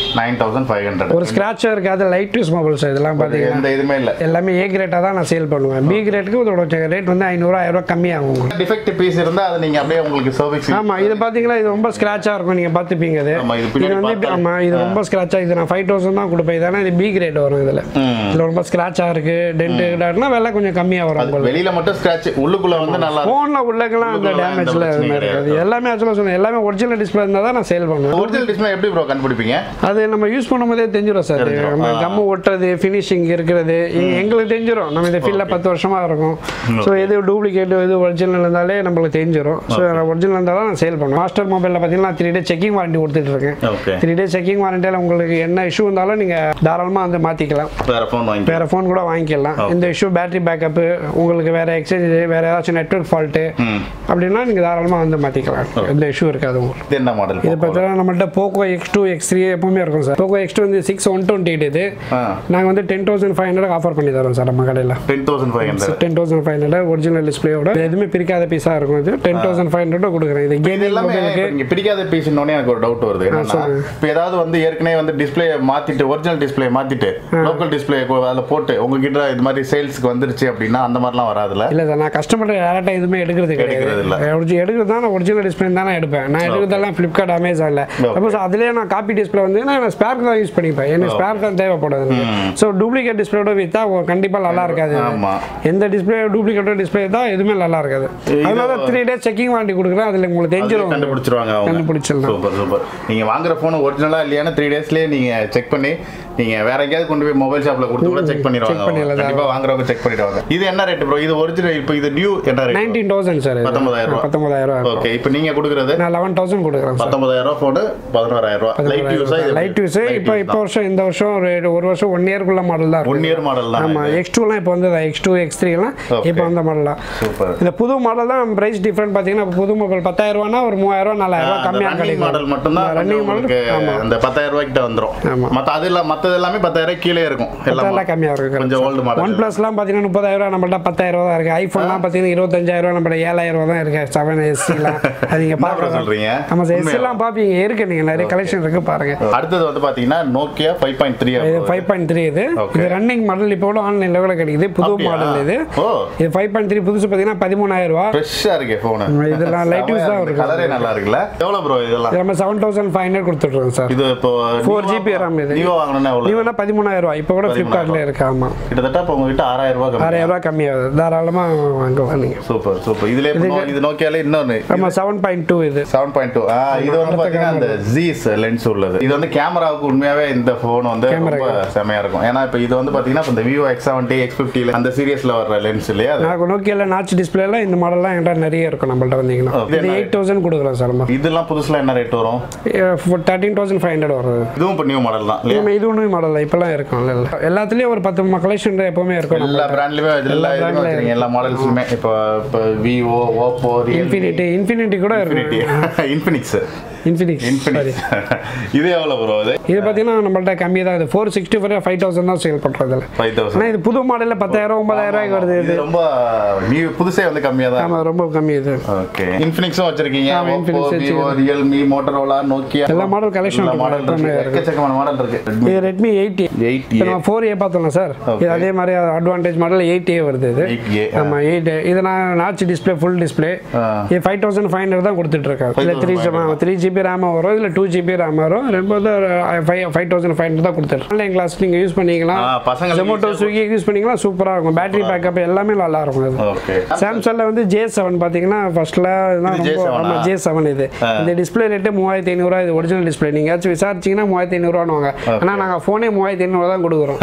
Speaker 1: நைன் தௌசண்ட் ஃபைவ் ஹண்ட்ரட்
Speaker 2: ஒரு ஸ்க்ராட்சும் இருக்காது லைட் யூஸ் மொபைல் சார் இதெல்லாம் பார்த்தீங்கன்னா
Speaker 1: எந்த இதுவுமே இல்லை
Speaker 2: எல்லாமே ஏ கிரேட்டாக தான் நான் சேல் பண்ணுவேன் பி கிரேட்டுக்கு இதோட ரேட் வந்து ஐநூறுரூவா ஆயிரம் ரூபாய் கம்மியாகும் உங்களுக்கு
Speaker 1: டிஃபெக்ட் பீஸ் இருந்தால் அது நீங்கள் அப்படியே உங்களுக்கு சர்வீஸ்
Speaker 2: ஆமாம் இது பார்த்தீங்கன்னா இது ரொம்ப ஸ்க்ராட்சாக இருக்கும் நீங்கள் பார்த்துப்பீங்க இது
Speaker 1: ஆமா, இது
Speaker 2: இது
Speaker 1: பின்னாடி
Speaker 2: வந்து இப்படி- ஆமா இது ரொம்ப ஸ்க்ராட்சாக இது நான் ஃபைவ் தௌசண்ட் தான் கொடுப்பேன் இதனால் இது பி கிரேட் வரும் இதில் இதில் ரொம்ப ஸ்க்ராட்சாக இருக்கு டென்ட்டு விலை கொஞ்சம் கம்மியாக வரும் உங்களுக்கு
Speaker 1: வெளியில மட்டும் ஸ்கிராட்ச் உள்ளுக்குள்ள வந்து நல்லா இருக்கும்.
Speaker 2: ஃபோனில் உள்ளக்கெல்லாம் அந்த
Speaker 1: உள்ளுக்குள்ள எந்த
Speaker 2: டேமேஜில்
Speaker 1: பிரச்சனையும்
Speaker 2: எதுவுமே இருக்காது எல்லாமே ஆக்சுவலாக சொன்னேன் எல்லாமே ஒரிஜினல் டிஸ்பிளே இருந்தால் தான் நான் சேல் பண்ணுவேன்
Speaker 1: ஒரிஜினல் டிஸ்பிளே எப்படி ப்ரோ கண்டுபிடிப்பீங்க
Speaker 2: அது நம்ம யூஸ் பண்ணும்போதே தெரிஞ்சிடும் சார்
Speaker 1: தெரிஞ்சிரும்.
Speaker 2: நம்ம கம்மு ஒட்டுறது ஃபினிஷிங் இருக்கிறது எங்க- எங்களுக்கு தெரிஞ்சிடும் நம்ம இந்த ஃபீல்டில் பத்து வருஷமா இருக்கும் ஸோ எது டூப்ளிகேட் எது ஒரிஜினல் இருந்தாலே நம்மளுக்கு தெரிஞ்சிடும் ஸோ ஒரிஜினல் இருந்தால் தான் நான் சேல் பண்ணுவேன் மாஸ்டர் மொபைலில் பார்த்தீங்கன்னா த்ரீ டே செக்கிங் வாரண்டி கொடுத்துட்டு இருக்கேன்
Speaker 1: ஓகே
Speaker 2: த்ரீ டே செக்கிங் வாரண்டியில் உங்களுக்கு என்ன இஷ்யூ இருந்தாலும் நீங்கள் தாராளமாக வந்து மாற்றிக்கலாம்
Speaker 1: வேற ஃபோன் வாங்கி
Speaker 2: வேற ஃபோன் கூட வாங்கிக்கலாம் இந்த இஷ்யூ பேட்டரி பேக்கப்பு உங்களுக்கு வேற எக்ஸ்சேஞ்ச் வேற ஏதாச்சும் நெட்ஒர்க் ஃபால்ட்டு
Speaker 1: ம்
Speaker 2: அப்படின்னா நீங்கள் தாராளமாக வந்து மாற்றிக்கலாம் எந்த இஷ்யூ இருக்காது உங்களுக்கு
Speaker 1: இது என்ன மாடல்
Speaker 2: இது பார்த்தீங்கன்னா நம்மள்ட்ட Poco X two X three எப்பவுமே இருக்கும் சார் போக்கோ எக்ஸ் டூ வந்து சிக்ஸ் ஒன் டுவெண்ட்டி எயிட் இது
Speaker 1: ஆ
Speaker 2: நாங்கள் வந்து ten thousand five hundred offer பண்ணி தரோம் சார் நம்ம கடையில்
Speaker 1: ten thousand five hundred
Speaker 2: ten thousand five hundred original டிஸ்பிளேயோட எதுவுமே பிரிக்காத பீஸாக இருக்கும் இது டென் தௌசண்ட் ஃபைவ் ஹண்ட்ரட் கொடுக்குறேன் இது
Speaker 1: இது
Speaker 2: கேமிங்
Speaker 1: எல்லாமே
Speaker 2: மொபைலுக்கு
Speaker 1: இப்ப நீங்க பிடிக்காத பீஸ்னோடனே எனக்கு ஒரு டவுட் வருது என்னன்னா
Speaker 2: சொல்லுங்க.
Speaker 1: இப்போ ஏதாவது வந்து ஏற்கனவே வந்து டிஸ்ப்ளே மாத்திட்டு ஒரிஜினல் டிஸ்ப்ளே மாத்திட்டு லோக்கல் டிஸ்ப்ளே அதில் போட்டு உங்ககிட்ட இது மாதிரி சேல்ஸ்க்கு வந்துருச்சு அப்படின்னா அந்த மாதிரிலாம் வராதுல்ல
Speaker 2: இல்லை சார் நான் கஸ்டமர் டேரெக்டாக எதுவுமே எடுக்கிறது
Speaker 1: எடுக்கிறது இல்ல.
Speaker 2: கிடையாது ஒரிஜி- எடுக்கிறது தான் நான் ஒரிஜினல் டிஸ்பிளே தான் நான் எடுப்பேன் நான் எடுக்கிறதெல்லாம் ஃப்ளிப்கார்ட் அமேசானில் சப்போஸ் அதுலேயே நான் காப்பி டிஸ்பிளே வந்து நான் ஸ்பேர்க்கு தான் யூஸ் பண்ணிப்பேன் எனக்கு ஸ்பேர் தான் தேவைப்படுது ஸோ டூப்ளிகேட் டிஸ்பிளேயோட விற்றா கண்டிப்பாக நல்லா இருக்காது
Speaker 1: ஆமா
Speaker 2: எந்த டிஸ்பிளே டூப்ளிகேட்டோ டிஸ்பிளே தான் எதுவுமே நல்லா இருக்காது அதனால த்ரீ டேஸ் செக்கிங் வாரண்டி கொடுக்குறேன் அதில் உங்களுக்கு
Speaker 1: அதுலயே
Speaker 2: தெரிஞ்சிடும்
Speaker 1: கண்டுபிடிச்சிருவாங்க அவங்க
Speaker 2: கண்டுபிடிச்சிடலாம்.
Speaker 1: சூப்பர் சூப்பர் நீங்க வாங்குற போன் ஒரிஜினலா இல்லையான்னு த்ரீ டேஸ்லயே நீங்க செக் பண்ணி நீங்க வேற எங்கேயாவது கொண்டு போய் மொபைல் ஷாப்ல கொடுத்து கூட செக் பண்ணிடுவாங்க அவங்க.
Speaker 2: பண்ணிடலாம்.
Speaker 1: கண்டிப்பா வாங்குறவங்க செக் பண்ணிடுவாங்க இது என்ன ரேட் ப்ரோ இது ஒரிஜினல் இப்போ இது நியூ என்ன ரேட்
Speaker 2: நைன்டீன் தௌசண்ட் சார்
Speaker 1: பத்தொன்பதாயிரம் ரூபாய்.
Speaker 2: பத்தொன்பதாயிரம் ரூபாய்
Speaker 1: ஓகே இப்போ நீங்க கொடுக்குறது
Speaker 2: நான் லெவன் தௌசண்ட் கொடுக்குறேன் சார்
Speaker 1: பத்தொன்பதாயிரம் ரூபாய் போட்டு பதினோராயிரம் ரூபாய் லைட் யூஸா
Speaker 2: லைட் யூஸ் இப்போ இப்போ வருஷம் இந்த வருஷம் ஒரு ஒரு வருஷம் ஒன் இயர்க்குள்ள மாடல் தான்
Speaker 1: ஒன்
Speaker 2: இருக்கும்
Speaker 1: இயர் மாடல் தான்
Speaker 2: ஆமாம் எக்ஸ் டூலாம் இப்போ வந்து எக்ஸ் டூ எக்ஸ் த்ரீலாம்
Speaker 1: Okay.
Speaker 2: இப்போ வந்த மாடல் தான்
Speaker 1: சூப்பர்
Speaker 2: இந்த புது மாடல் தான் பிரைஸ் டிஃப்ரெண்ட் பார்த்தீங்கன்னா இப்போ புது மொபைல் பத்தாயிரம் ரூபானா ஒரு மூவாயிரம் ரூபா நாலாயிரம் ரூபா கம்மியாக
Speaker 1: ரன்னிங்
Speaker 2: கிடைக்கும்
Speaker 1: மாடல் மட்டும்தான்
Speaker 2: ரன்னிங்
Speaker 1: உங்களுக்கு
Speaker 2: மாடல் ஆமாம்
Speaker 1: அந்த பத்தாயிரம் ரூபாய்க்கிட்ட வந்துரும்
Speaker 2: ஆமா.
Speaker 1: மத்த அது இல்ல மத்தது எல்லாமே பத்தாயிரம் ரூபாய் கீழே இருக்கும் எல்லாம்
Speaker 2: அதெல்லாம் கம்மியாக இருக்கும்
Speaker 1: கொஞ்சம் ஓல்டு
Speaker 2: ஒன்
Speaker 1: மாடல்
Speaker 2: ப்ளஸ்லாம் பார்த்தீங்கன்னா முப்பதாயிரம் ரூபா நம்மள்ட்ட பத்தாயிரம் ரூபா தான் இருக்குது ஐஃபோன்லாம் பார்த்தீங்கன்னா இருபத்தஞ்சாயிரம் ரூபா நம்மள்ட்ட ஏழாயிரம் ரூபா தான் இருக்கு செவன் எஸ்சிலாம் அது நீங்கள்
Speaker 1: என்ன bro
Speaker 2: பார்க்கலாம்
Speaker 1: சொல்றீங்க
Speaker 2: ஆமாம் சார்
Speaker 1: உண்மையா?
Speaker 2: எஸ்சிலாம் பார்ப்பீங்க இருக்கு நீங்கள் நிறைய கலெக்ஷன் இருக்கு பாருங்க
Speaker 1: அடுத்தது வந்து பாத்தீங்கன்னா நோக்கியா ஃபைவ் பாயிண்ட் த்ரீ
Speaker 2: இது ஃபைவ் பாயிண்ட் த்ரீ இது
Speaker 1: Okay.
Speaker 2: இது ரன்னிங் மாடல் இப்போ கூட ஆன்லைனில் கூட கிடைக்குது புது
Speaker 1: அப்படியா?
Speaker 2: மாடல் இது
Speaker 1: ஓ
Speaker 2: இது ஃபைவ் பாயிண்ட் த்ரீ புதுசு பார்த்தீங்கன்னா பதிமூணாயிரம் ரூபா
Speaker 1: ஃப்ரெஷ்ஷா இருக்கே போன்
Speaker 2: இதெல்லாம் light use தான் இருக்கு.
Speaker 1: கலரே நல்லா இருக்குல்ல எவ்வளவு ப்ரோ இதெல்லாம்
Speaker 2: இது நம்ம செவன் தௌசண்ட் ஃபைவ் ஹண்ட்ரட் கொடுத்துட்ருக்கோம் சார்
Speaker 1: இது இப்போ
Speaker 2: ஃபோர் ஜிபி RAM இது
Speaker 1: நியூ வாங்கணும்னா
Speaker 2: நீ
Speaker 1: எவ்வளவு
Speaker 2: வேணா பதிமூணாயிரம் ரூபா இப்போ கூட ஃப்ளிப்கார்ட்டில் இருக்கு ஆமாம்
Speaker 1: கிட்டத்தட்ட இப்போ உங்ககிட்ட ஆறாயிரம் ரூபாய் கம்மி
Speaker 2: ஆறாயிரம் ரூபா கம்மியாகுது தாராளமாக வாங்கலாம் நீங்கள்
Speaker 1: சூப்பர் சூப்பர் இதுல இப்போ நோ- இது நோக்கியால இன்னொன்னு
Speaker 2: ஆமாம் செவன் பாயிண்ட் டூ இது
Speaker 1: செவன் பாயிண்ட் டூ இது வந்து பாத்தீங்கன்னா அந்த ஜீஸ் லென்ஸ் உள்ளது இது வந்து கேமராவுக்கு உண்மையாவே இந்த போன் வந்து ரொம்ப செமையா இருக்கும் ஏன்னா இப்போ இது வந்து பாத்தீங்கன்னா இப்ப இந்த விவோ எக்ஸ் செவன்டி எக்ஸ் ஃபிஃப்டில அந்த சீரியஸ்ல வர்ற லென்ஸ் இல்லையா அது
Speaker 2: நான் நோக்கியால நாச் டிஸ்பிளேல இந்த மாடல்லாம் என்கிட்ட நிறைய இருக்கும் நம்மள்ட்ட வந்தீங்கன்னா
Speaker 1: இது
Speaker 2: இது எயிட் தௌசண்ட் கொடுக்குறோம் சார் நம்ம
Speaker 1: இதெல்லாம் புதுசுல என்ன ரேட் வரும்
Speaker 2: தேர்ட்டீன் தௌசண்ட் ஃபைவ் ஹண்ட்ரட் வருது
Speaker 1: இதுவும் இப்போ நியூ மாடல் தான் இல்லையா
Speaker 2: நம்ம இது ஒன்றும் மாடல் இப்போலாம் இருக்கும் இல்லை இல்லை எல்லாத்துலேயும் ஒரு பத்து கலெக்ஷன் எப்பவுமே இருக்கும் நம்ம
Speaker 1: எல்லா பிராண்ட்லயுமே எல்லா இதுலயுமே வச்சிருக்கீங்க எல்லா மாடல்ஸுமே இப்போ இப்போ Vivo Oppo Realme
Speaker 2: Infinity Infinity கூட இருக்கும்
Speaker 1: இன்ஃபினிக்ஸ்
Speaker 2: இன்ஃபினிக்ஸ் சாரி
Speaker 1: இன்ஃபினிக்ஸ் இது எவ்வளவு ப்ரோ இது
Speaker 2: இது பார்த்தீங்கன்னா நம்மள்ட்ட கம்மி தான் இது four sixty four five thousand தான் சேல் பண்ணுறது இதில்
Speaker 1: ஃபைவ் தௌசண்ட்
Speaker 2: ஆனால் இது புது மாடலில் பத்தாயிரம் ஒன்பதாயிரம் ரூபாய்க்கு வருது
Speaker 1: இது ரொம்ப நியூ புதுசே வந்து கம்மியா தான்
Speaker 2: ஆமாம் ரொம்ப கம்மி இது
Speaker 1: ஓகே இன்ஃபினிக்ஸும் வச்சிருக்கீங்க
Speaker 2: ஆமா,
Speaker 1: Oppo
Speaker 2: Infinix
Speaker 1: Vivo Realme Motorola Nokia
Speaker 2: எல்லா model collection
Speaker 1: எல்லா
Speaker 2: இருக்கு.
Speaker 1: மாடல் இருக்கு
Speaker 2: எப்பவுமே இருக்கு.
Speaker 1: எக்கச்சக்கமான மாடல் இருக்கு
Speaker 2: இது ரெட்மி எயிட்டி
Speaker 1: எயிட்
Speaker 2: இப்போ நம்ம ஃபோர் ஏ பார்த்தோம்ல சார் இது அதே மாதிரி அட்வான்டேஜ் மாடல் எயிட் ஏ வருது இது
Speaker 1: எயிட் ஏ
Speaker 2: ஆமாம் எயிட் இது நான் நாச் டிஸ்பிளே ஃபுல் டிஸ்பிளே இது ஃபைவ் தௌசண்ட் ஃபைவ் ஹண்ட்ரட் தான் கொடுத்துட்டு இருக்கேன் இல்லை த்ரீ த்ரீ ஜிபி ரேம் வரும் இல்லை டூ ஜிபி ரேம் வரும் ரொம்ப வந்து five five thousand five hundred தான் கொடுத்துட்டு ஆன்லைன் கிளாஸ் நீங்கள் யூஸ் பண்ணிக்கலாம்
Speaker 1: பசங்க
Speaker 2: ஜொமேட்டோ ஸ்விக்கி யூஸ் பண்ணிக்கலாம் சூப்பராக இருக்கும் பேட்டரி பேக்கப் எல்லாமே நல்லா இருக்கும் இது
Speaker 1: ஓகே
Speaker 2: சாம்சங்கில் வந்து ஜே செவன் பார்த்தீங்கன்னா ஃபர்ஸ்ட்ல இதெல்லாம்
Speaker 1: இது
Speaker 2: ரொம்ப
Speaker 1: J7 -ஆ?
Speaker 2: ஆமாம் ஜே செவன் இது இந்த டிஸ்பிளே ரேட்டு மூவாயிரத்தி ஐநூறுரூவா இது ஒரிஜினல் டிஸ்பிளே நீங்கள் ஏதாச்சும் விசாரிச்சிங்கன்னா மூவாயிரத்தி ஐநூறுரூவானுவாங்க ஆனால் நாங்கள் ஃபோனே மூவாயிரத்தி ஐநூறுவா தான் கொடுக்குறோம்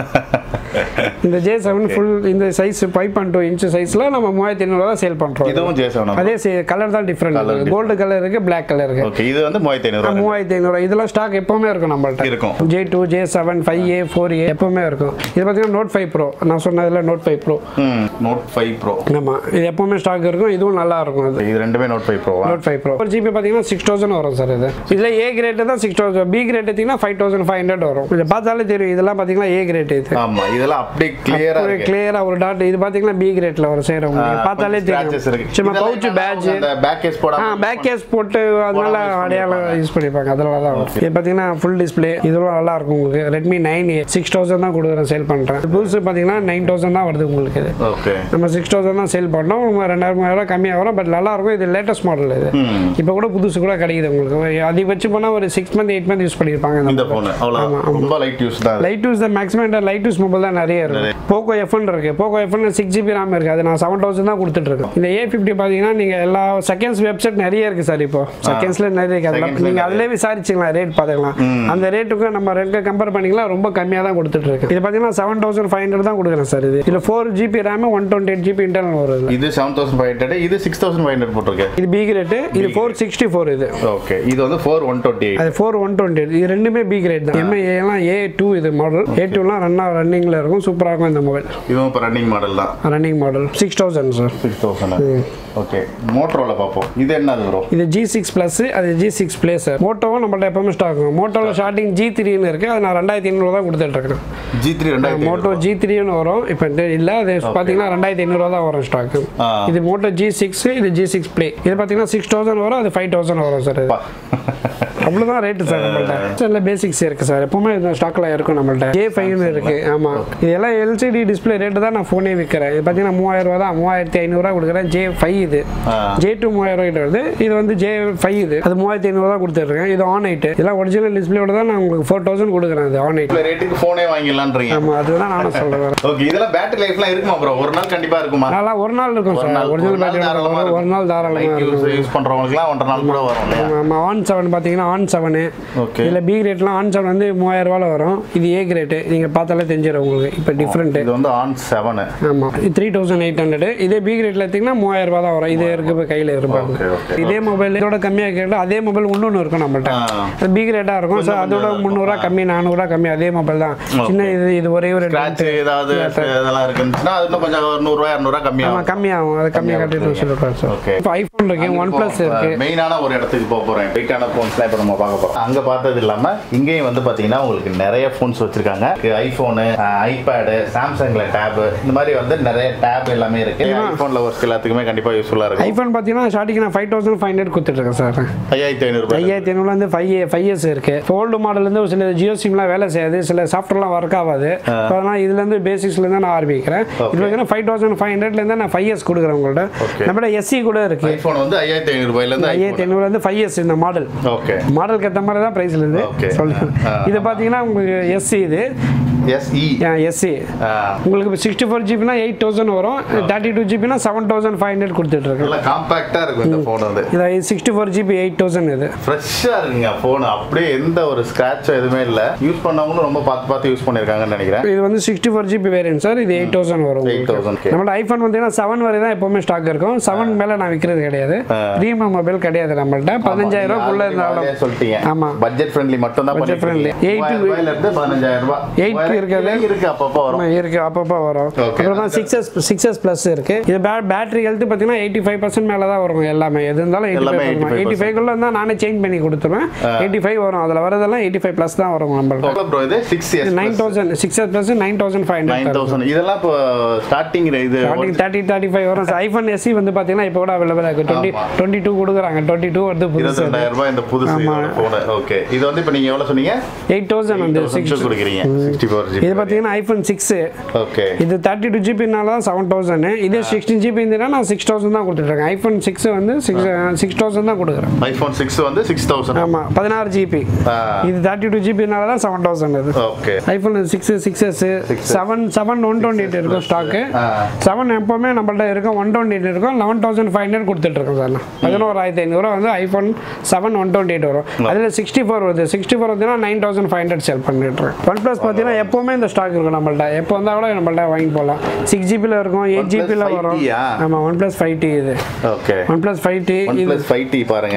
Speaker 2: இந்த ஜே செவன் ஃபுல் இந்த size five point two inch சைஸில் நம்ம மூவாயிரத்தி ஐநூறுவா தான் சேல் பண்ணுறோம்
Speaker 1: இதுவும் ஜே செவன்
Speaker 2: அதே கலர் தான் டிஃப்ரெண்ட் கோல்டு கலர் இருக்கு பிளாக் கலர் இருக்கு
Speaker 1: ஓகே இது வந்து மூவாயிரத்தி ஐநூறு
Speaker 2: மூவாயிரத்தி ஐநூறு இதெல்லாம் ஸ்டாக் எப்பவுமே இருக்கும் நம்மள்ட்ட
Speaker 1: இருக்கும்
Speaker 2: J two J seven five A four A எப்பவுமே இருக்கும் இது பார்த்தீங்கன்னா நோட் ஃபைவ் ப்ரோ நான் சொன்னதில் நோட் ஃபைவ் ப்ரோ
Speaker 1: ம் நோட் ஃபைவ் ப்ரோ
Speaker 2: ஆமாம் இது எப்பவுமே ஸ்டாக் இருக்கும் இதுவும் நல்லா இருக்கும் இது
Speaker 1: இது ரெண்டுமே நோட் ஃபைவ் ப்ரோவா
Speaker 2: நோட் ஃபைவ் ப்ரோ ஒரு ஜிபி பார்த்தீங்கன்னா சிக்ஸ் தௌசண்ட் வரும் சார் இது இதில் ஏ கிரேட் தான் சிக்ஸ் தௌசண்ட் பி கிரேட் எடுத்தீங்கன்னா ஃபைவ் தௌசண்ட் ஃபைவ் ஹண்ட்ரட் வரும் இதை பார்த்தாலே தெரியும் இதெல்லாம் பார்த்தீங்கன்னா ஏ கிரேட் இது
Speaker 1: ஆமா இது இதெல்லாம் அப்படியே கிளியரா இருக்கு
Speaker 2: கிளியராக ஒரு டாட் இது பார்த்தீங்கன்னா பி கிரேட்ல வரும் செய்கிறவங்க
Speaker 1: ஆ,
Speaker 2: பார்த்தாலே
Speaker 1: கொஞ்சம் scratches
Speaker 2: தெரியும்
Speaker 1: இருக்கு.
Speaker 2: சும்மா
Speaker 1: இதெல்லாம்
Speaker 2: பவுச்
Speaker 1: என்னன்னா
Speaker 2: பேட்ச்
Speaker 1: அவங்க அந்த பேக் கேஸ்
Speaker 2: ஆ
Speaker 1: போடாம
Speaker 2: பேக் கேஸ் போட்டு அதனால
Speaker 1: use
Speaker 2: அடையாளம் யூஸ் பண்ணியிருப்பாங்க அதனால தான் வரும். இது பார்த்தீங்கன்னா ஃபுல் டிஸ்பிளே இதெல்லாம் நல்லா இருக்கும் உங்களுக்கு ரெட்மி நைன் சிக்ஸ் தௌசண்ட் தான் கொடுக்குறேன் சேல் பண்ணுறேன் புதுசு பார்த்தீங்கன்னா நைன் தௌசண்ட் தான் வருது உங்களுக்கு இது
Speaker 1: ஓகே
Speaker 2: நம்ம சிக்ஸ் தௌசண்ட் தான் சேல் பண்ணோம் உங்க ரெண்டாயிரம் மூவாயிரம் கம்மியாக வரும் பட் நல்லா இருக்கும் இது லேட்டஸ்ட் மாடல் இது இப்போ கூட புதுசு கூட கிடைக்குது உங்களுக்கு அதிகபட்சம் போனால் ஒரு six month eight month use பண்ணியிருப்பாங்க இந்த
Speaker 1: இந்த போன் அவ்வளவு ரொம்ப லைட் யூஸ் தான் இது.
Speaker 2: லைட் யூஸ் தான் மேக்ஸிமம் லைட் யூஸ் மொபைல் தான் நிறைய இருக்கு போக்கோ எஃப்என் இருக்கு Poco F N six GB RAM இருக்கு அது நான் செவன் தௌசண்ட் தான் கொடுத்துட்டு இருக்கேன் இந்த ஏ ஃபிஃப்டி பார்த்தீங்கன்னா நீங்க எல்லா செகண்ட்ஸ் வெப்சைட் நிறைய இருக்கு சார் இப்போ செகண்ட்ஸ்ல நிறைய இருக்கு அதெல்லாம்
Speaker 1: Seconds ல
Speaker 2: நீங்க அதிலே விசாரிச்சுக்கலாம் ரேட் பார்த்துக்கலாம் அந்த ரேட்டுக்கும் நம்ம ரெண்டு கம்பேர் பண்ணிக்கலாம் ரொம்ப கம்மியாக தான் கொடுத்துட்டு இருக்கு இது பார்த்தீங்கன்னா செவன் தௌசண்ட் ஃபைவ் ஹண்ட்ரட் தான் கொடுக்குறேன் சார் இது இதில் four GB RAM one twenty eight GB internal வருது
Speaker 1: இது செவன் தௌசண்ட் ஃபைவ் ஹண்ட்ரட் இது சிக்ஸ் தௌசண்ட் ஃபைவ் ஹண்ட்ரட் போட்டிருக்கு
Speaker 2: இது பிக் ரேட்டு இது ஃபோர் சிக்ஸ்டி ஃபோர் இது
Speaker 1: ஓகே இது வந்து ஃபோர் ஒன் டுவெண்ட்டி எயிட்
Speaker 2: அது ஃபோர் ஒன் டுவெண்ட்டி இது ரெண்டுமே பி கிரேட் தான் எம்ஐ எல்லாம் ஏ டூ இது மாடல் ஏ டூலாம் ரன்னா ரன்னிங்கில் இருக்கும் சூப்பராக இருக்கும் இந்த மொபைல்
Speaker 1: இதுவும் இப்போ ரன்னிங் மாடல் தான்
Speaker 2: running model six thousand sir
Speaker 1: six thousand okay Motorola பார்ப்போம் இது என்னது ப்ரோ
Speaker 2: இது ஜி சிக்ஸ் ப்ளஸ் அது ஜி சிக்ஸ் ப்ளே சார் மோட்டோவும் நம்மள்ட்ட எப்பவுமே ஸ்டாக் இருக்கும் மோட்டோவில் ஸ்டார்டிங் ஜி த்ரீன்னு இருக்கு அது நான் ரெண்டாயிரத்தி ஐநூறு தான் கொடுத்துட்டு இருக்கேன்
Speaker 1: ஜி த்ரீ ரெண்டாயிரத்தி
Speaker 2: மோட்டோ ஜி த்ரீன்னு வரும் இப்போ இல்லை அது பார்த்தீங்கன்னா ரெண்டாயிரத்தி ஐநூறுவா தான் வரும் ஸ்டாக்கு
Speaker 1: ஆ.
Speaker 2: இது மோட்டோ ஜி சிக்ஸ் இது ஜி சிக்ஸ் ப்ளே இது பார்த்தீங்கன்னா சிக்ஸ் தௌசண்ட் வரும் அது ஃபைவ் தௌசண்ட் வரும் சார் இது அவ்வளோதான் ரேட்டு சார் நம்மள்ட்ட சில பேசிக்ஸ் இருக்கு சார் எப்பவுமே இந்த ஸ்டாக்ல இருக்கும் நம்மள்ட்ட ஜே ஃபைவ்னு இருக்கு ஆமா இதெல்லாம் எல்சிடி டிஸ்பிளே ரேட்டு தான் நான் ஃபோனே விற்கிறேன் இது பார்த்தீங்கன்னா மூவாயிரம் ரூபா தான் மூவாயிரத்தி ஐநூறுரூவா கொடுக்குறேன் ஜே ஃபைவ் இது
Speaker 1: ஆ.
Speaker 2: ஜே டூ மூவாயிரம் ரூபாய்க்கு வருது இது வந்து ஜே ஃபைவ் இது அது மூவாயிரத்தி ஐநூறுரூவா கொடுத்துருக்கேன் இது ஆன் ஐட்டு இதெல்லாம் ஒரிஜினல் டிஸ்பிளேயோட தான் நான் உங்களுக்கு ஃபோர் தௌசண்ட் கொடுக்குறேன் அது ஆன் ஐட்
Speaker 1: ரேட்டுக்கு ஃபோனே வாங்கிடலான்றீங்க
Speaker 2: ஆமா அதுதான் நானும் சொல்லுவேன்
Speaker 1: ஓகே இதெல்லாம் பேட்டரி லைஃப்லாம் இருக்குமா ப்ரோ ஒரு நாள் கண்டிப்பா இருக்குமா
Speaker 2: நல்லா ஒரு நாள் இருக்கும்
Speaker 1: ஒரு
Speaker 2: சார்
Speaker 1: நாள்
Speaker 2: ஒரிஜினல் பேட்டரி ஒரு நாள் தாராளமாக
Speaker 1: லைட் யூஸ்
Speaker 2: இருக்கும்
Speaker 1: யூஸ் பண்றவங்களுக்குலாம் ஒன்றரை நாள் கூட வரும் இல்லையா
Speaker 2: ஆமா ஆன் செவன் பார்த்தீங்கன்னா ஆன் செவனு
Speaker 1: ஓகே
Speaker 2: இதில் பி கிரேட்லாம் ஆன் செவன் வந்து மூவாயிரம் ரூபாயில் வரும் இது ஏ கிரேட்டு நீங்கள் பார்த்தாலே தெரிஞ்சிடும் உங்களுக்கு இப்போ டிஃப்ரெண்ட்டு
Speaker 1: இது வந்து ஆன் செவனு
Speaker 2: ஆமாம் இது த்ரீ தௌசண்ட் எயிட் ஹண்ட்ரட் இதே பி கிரேட்ல எடுத்தீங்கன்னா மூவாயிரம் ரூபா தான் வரும் இதே இருக்கு இப்போ கையில் இருப்பாங்க
Speaker 1: ஓகே ஓகே
Speaker 2: இதே மொபைல் இதோட கம்மியாக கேட்டால் அதே மொபைல் இன்னொன்று இருக்கும் நம்மள்ட்ட அது பி கிரேட்டாக இருக்கும் ஸோ அதோட முந்நூறுரூவா கம்மி நானூறுரூவா கம்மி அதே மொபைல் தான் சின்ன இது இது ஒரே ஒரு
Speaker 1: ஸ்கிராட்ச் ஏதாவது இதெல்லாம் இருக்குன்னா அது இன்னும் கொஞ்சம் ஒரு நூறுரூவா இரநூறுவா
Speaker 2: ஆமாம்
Speaker 1: கம்மியாகும்
Speaker 2: கம்மியாகும் அது கம்மியாக கட்டிட்டு சொல்லிடுறேன் சார்
Speaker 1: ஓகே
Speaker 2: இப்போ ஐஃபோன் இருக்கு ஒன் ப்ளஸ் இருக்கு
Speaker 1: மெயினான ஒரு இடத்துக்கு போக போறேன் வெயிட்டான ஃபோன்ஸ்லாம் இப்போ நம்ம பார்க்க போறோம் அங்க பார்த்தது இல்லாம இங்கேயும் வந்து பாத்தீங்கன்னா உங்களுக்கு நிறைய ஃபோன்ஸ் வச்சிருக்காங்க ஐபோனு ஐபேடு சாம்சங்ல டேப் இந்த மாதிரி வந்து நிறைய டேப் எல்லாமே இருக்கு ஐபோன் லவர்ஸ்க்கு எல்லாத்துக்குமே கண்டிப்பா யூஸ்ஃபுல்லா இருக்கும்
Speaker 2: ஐஃபோன் பார்த்தீங்கன்னா ஸ்டார்டிங் நான் ஃபைவ் தௌசண்ட் ஃபைவ் ஹண்ட்ரட் கொடுத்துட்ருக்கேன் சார்
Speaker 1: ஐயாயிரத்தி ஐநூறு ரூபாய்
Speaker 2: ஐயாயிரத்தி ஐநூறுலேருந்து ஃபைவ் ஃபைவ் இயர்ஸ் இருக்கு ஓல்டு மாடல்லேருந்து ஒரு சில ஜியோ சிம்லாம் வேலை செய்யாது சில சாஃப்ட்வேர்லாம் ஒர்க் ஆகாது ஸோ அதனால் இதுலேருந்து பேசிக்ஸ்லேருந்து நான் ஆரம்பிக்கிறேன் இது பார்த்தீங்கன்னா ஃபைவ் தௌசண்ட் ஃபைவ் ஹண்ட்ரட்லேருந்து நான் ஃபைவ் இயர்ஸ் கொடுக்குறேன் உங்கள்ட்ட
Speaker 1: Okay.
Speaker 2: நம்மள எஸ்சி கூட இருக்கு
Speaker 1: ஐபோன் வந்து ஐயாயிரத்தி ஐநூறு ரூபாயில இருந்து
Speaker 2: ஐயாயிரத்தி ஐநூறுலேருந்து ஃபைவ் இயர்ஸ் இந்த மாடல்
Speaker 1: ஓகே
Speaker 2: மாடலுக்கு ஏற்ற மாதிரி தான் ப்ரைஸ்ல இருந்து
Speaker 1: Okay.
Speaker 2: சொல்லுங்கள்
Speaker 1: ஆ.
Speaker 2: இது பார்த்தீங்கன்னா உங்களுக்கு எஸ்சி இது
Speaker 1: எஸ்இ
Speaker 2: எஸ்சி உங்களுக்கு இப்போ சிக்ஸ்டி ஃபோர் ஜிபினா எயிட் தௌசண்ட் வரும் தேர்ட்டி டூ ஜிபினா செவன் தௌசண்ட் ஃபைவ் ஹண்ட்ரட் கொடுத்துட்ருக்கேன்
Speaker 1: நல்லா காம்பாக்டா இருக்கும் இந்த போன் வந்து
Speaker 2: இது sixty four GB eight thousand இது
Speaker 1: ஃப்ரெஷ்ஷாக இருக்குங்க ஃபோன் அப்படியே எந்த ஒரு ஸ்க்ராட்சோ எதுவுமே இல்லை யூஸ் பண்ணவங்களும் ரொம்ப பார்த்து பார்த்து யூஸ் பண்ணியிருக்காங்கன்னு நினைக்கிறேன்
Speaker 2: இது வந்து sixty four GB variant sir இது எயிட் தௌசண்ட் வரும்
Speaker 1: எயிட் தௌசண்ட்
Speaker 2: நம்மளோட ஐஃபோன் பார்த்தீங்கன்னா செவன் வரை தான் எப்பவுமே ஸ்டாக் இருக்கும் செவன் மேலே நான் விற்கிறது கிடையாது ப்ரீமியம் மொபைல் கிடையாது நம்மள்ட்ட பதினஞ்சாயிரம் ரூபாய்க்குள்ள இருந்தாலும்
Speaker 1: சொல்லிட்டீங்க
Speaker 2: ஆமா.
Speaker 1: பட்ஜெட் ஃப்ரெண்ட்லி மட்டும் தான்
Speaker 2: Budget friendly. Eight to-
Speaker 1: இருந்து பதினஞ்சாயிரம் ரூபாய்
Speaker 2: Eight to இருக்காது.
Speaker 1: மூவாயிரம் இருக்கு அப்பப்போ வரும்
Speaker 2: ஆமா, இருக்கு அப்பப்போ வரும்
Speaker 1: Okay.
Speaker 2: அப்புறமா six S six S plus இருக்கு இது பேட்டரி ஹெல்த் பார்த்தீங்கன்னா எயிட்டி ஃபைவ் பர்சன்ட் மேலே தான் வரும் எல்லாமே எது இருந்தாலும் எயிட்டி
Speaker 1: எல்லாமே
Speaker 2: ஃபைவ்
Speaker 1: 85%
Speaker 2: எயிட்டி ஃபைவ்க்குள்ள இருந்தால் நானே சேஞ்ச் பண்ணி கொடுத்துருவேன் எயிட்டி ஃபைவ் வரும் அதில் வரதெல்லாம் எயிட்டி ஃபைவ் ப்ளஸ் தான் வரும் நம்மள்ட்ட
Speaker 1: எவ்வளோ ப்ரோ இது six years
Speaker 2: nine thousand six S plus nine thousand five
Speaker 1: nine
Speaker 2: hundred
Speaker 1: thousand இதெல்லாம் இப்போ ஸ்டார்டிங் இது
Speaker 2: ஸ்டார்டிங் தேர்ட்டி தேர்ட்டி ஃபைவ் வரும் ஐஃபோன் எஸ்சி வந்து பார்த்தீங்கன்னா இப்போ கூட அவைலபிளாக இருக்குது டுவெண்ட்டி
Speaker 1: ஆமா.
Speaker 2: டுவெண்ட்டி டூ கொடுக்குறாங்க டுவெண்ட்டி டூ வந்து
Speaker 1: இருபத்தி
Speaker 2: புதுசு
Speaker 1: ரெண்டாயிரம் ரூபாய் இந்த புதுசு ஃபோனு ஓகே இது வந்து இப்போ நீங்க எவ்வளவு சொன்னீங்க
Speaker 2: எயிட் தௌசண்ட் வந்து சிக்ஸ்
Speaker 1: சிக்ஸ் கொடுக்குறீங்க சிக்ஸ்டி ஃபோர் ஜிபி
Speaker 2: இது பார்த்தீங்கன்னா ஐஃபோன் சிக்ஸ்
Speaker 1: ஓகே
Speaker 2: இது தேர்ட்டி டூ ஜிபினால தான் செவன் தௌசண்ட் இதே சிக்ஸ்டீன் ஜிபி இருந்ததுன்னா நான் சிக்ஸ் தௌசண்ட் தான் கொடுத்துட்ருக்கேன் ஐஃபோன் சிக்ஸ் வந்து சிக்ஸ் சிக்ஸ் தௌசண்ட் தான் கொடுக்குறேன்
Speaker 1: ஐஃபோன் சிக்ஸ் வந்து சிக்ஸ் தௌசண்ட்
Speaker 2: ஆமாம் பதினாறு ஜிபி இது தேர்ட்டி டூ ஜிபினால தான் செவன் தௌசண்ட் இது
Speaker 1: okay
Speaker 2: iPhone six six S seven seven one twenty eight இருக்கும் ஸ்டாக்கு செவன் எப்போவுமே நம்மள்ட்ட இருக்கும் ஒன் டுவெண்ட்டி எயிட் இருக்கும் லெவன் தௌசண்ட் ஃபைவ் ஹண்ட்ரட் கொடுத்துட்ருக்கோம் சார் நான் பதினோராயிரத்தி ஐநூறுரூவா வந்து iPhone seven one twenty eight வரும் அதில் சிக்ஸ்டி ஃபோர் வருது சிக்ஸ்டி ஃபோர் வந்துன்னா nine thousand five hundred sell பண்ணிட்டுருக்கேன் ஒன் ப்ளஸ் பார்த்தீங்கன்னா எப்போவுமே இந்த ஸ்டாக் இருக்கும் நம்மள்ட்ட எப்போ வந்தால் கூட நம்மள்ட்ட வாங்கி போகலாம் சிக்ஸ் ஜிபியில் இருக்கும் எயிட் ஜிபியில்
Speaker 1: 5T
Speaker 2: வரும்
Speaker 1: யா?
Speaker 2: ஆமாம் ஒன் ப்ளஸ் ஃபைவ் டி இது
Speaker 1: okay
Speaker 2: one plus five T
Speaker 1: one
Speaker 2: இது
Speaker 1: பிளஸ் ஃபைவ் டி பாருங்க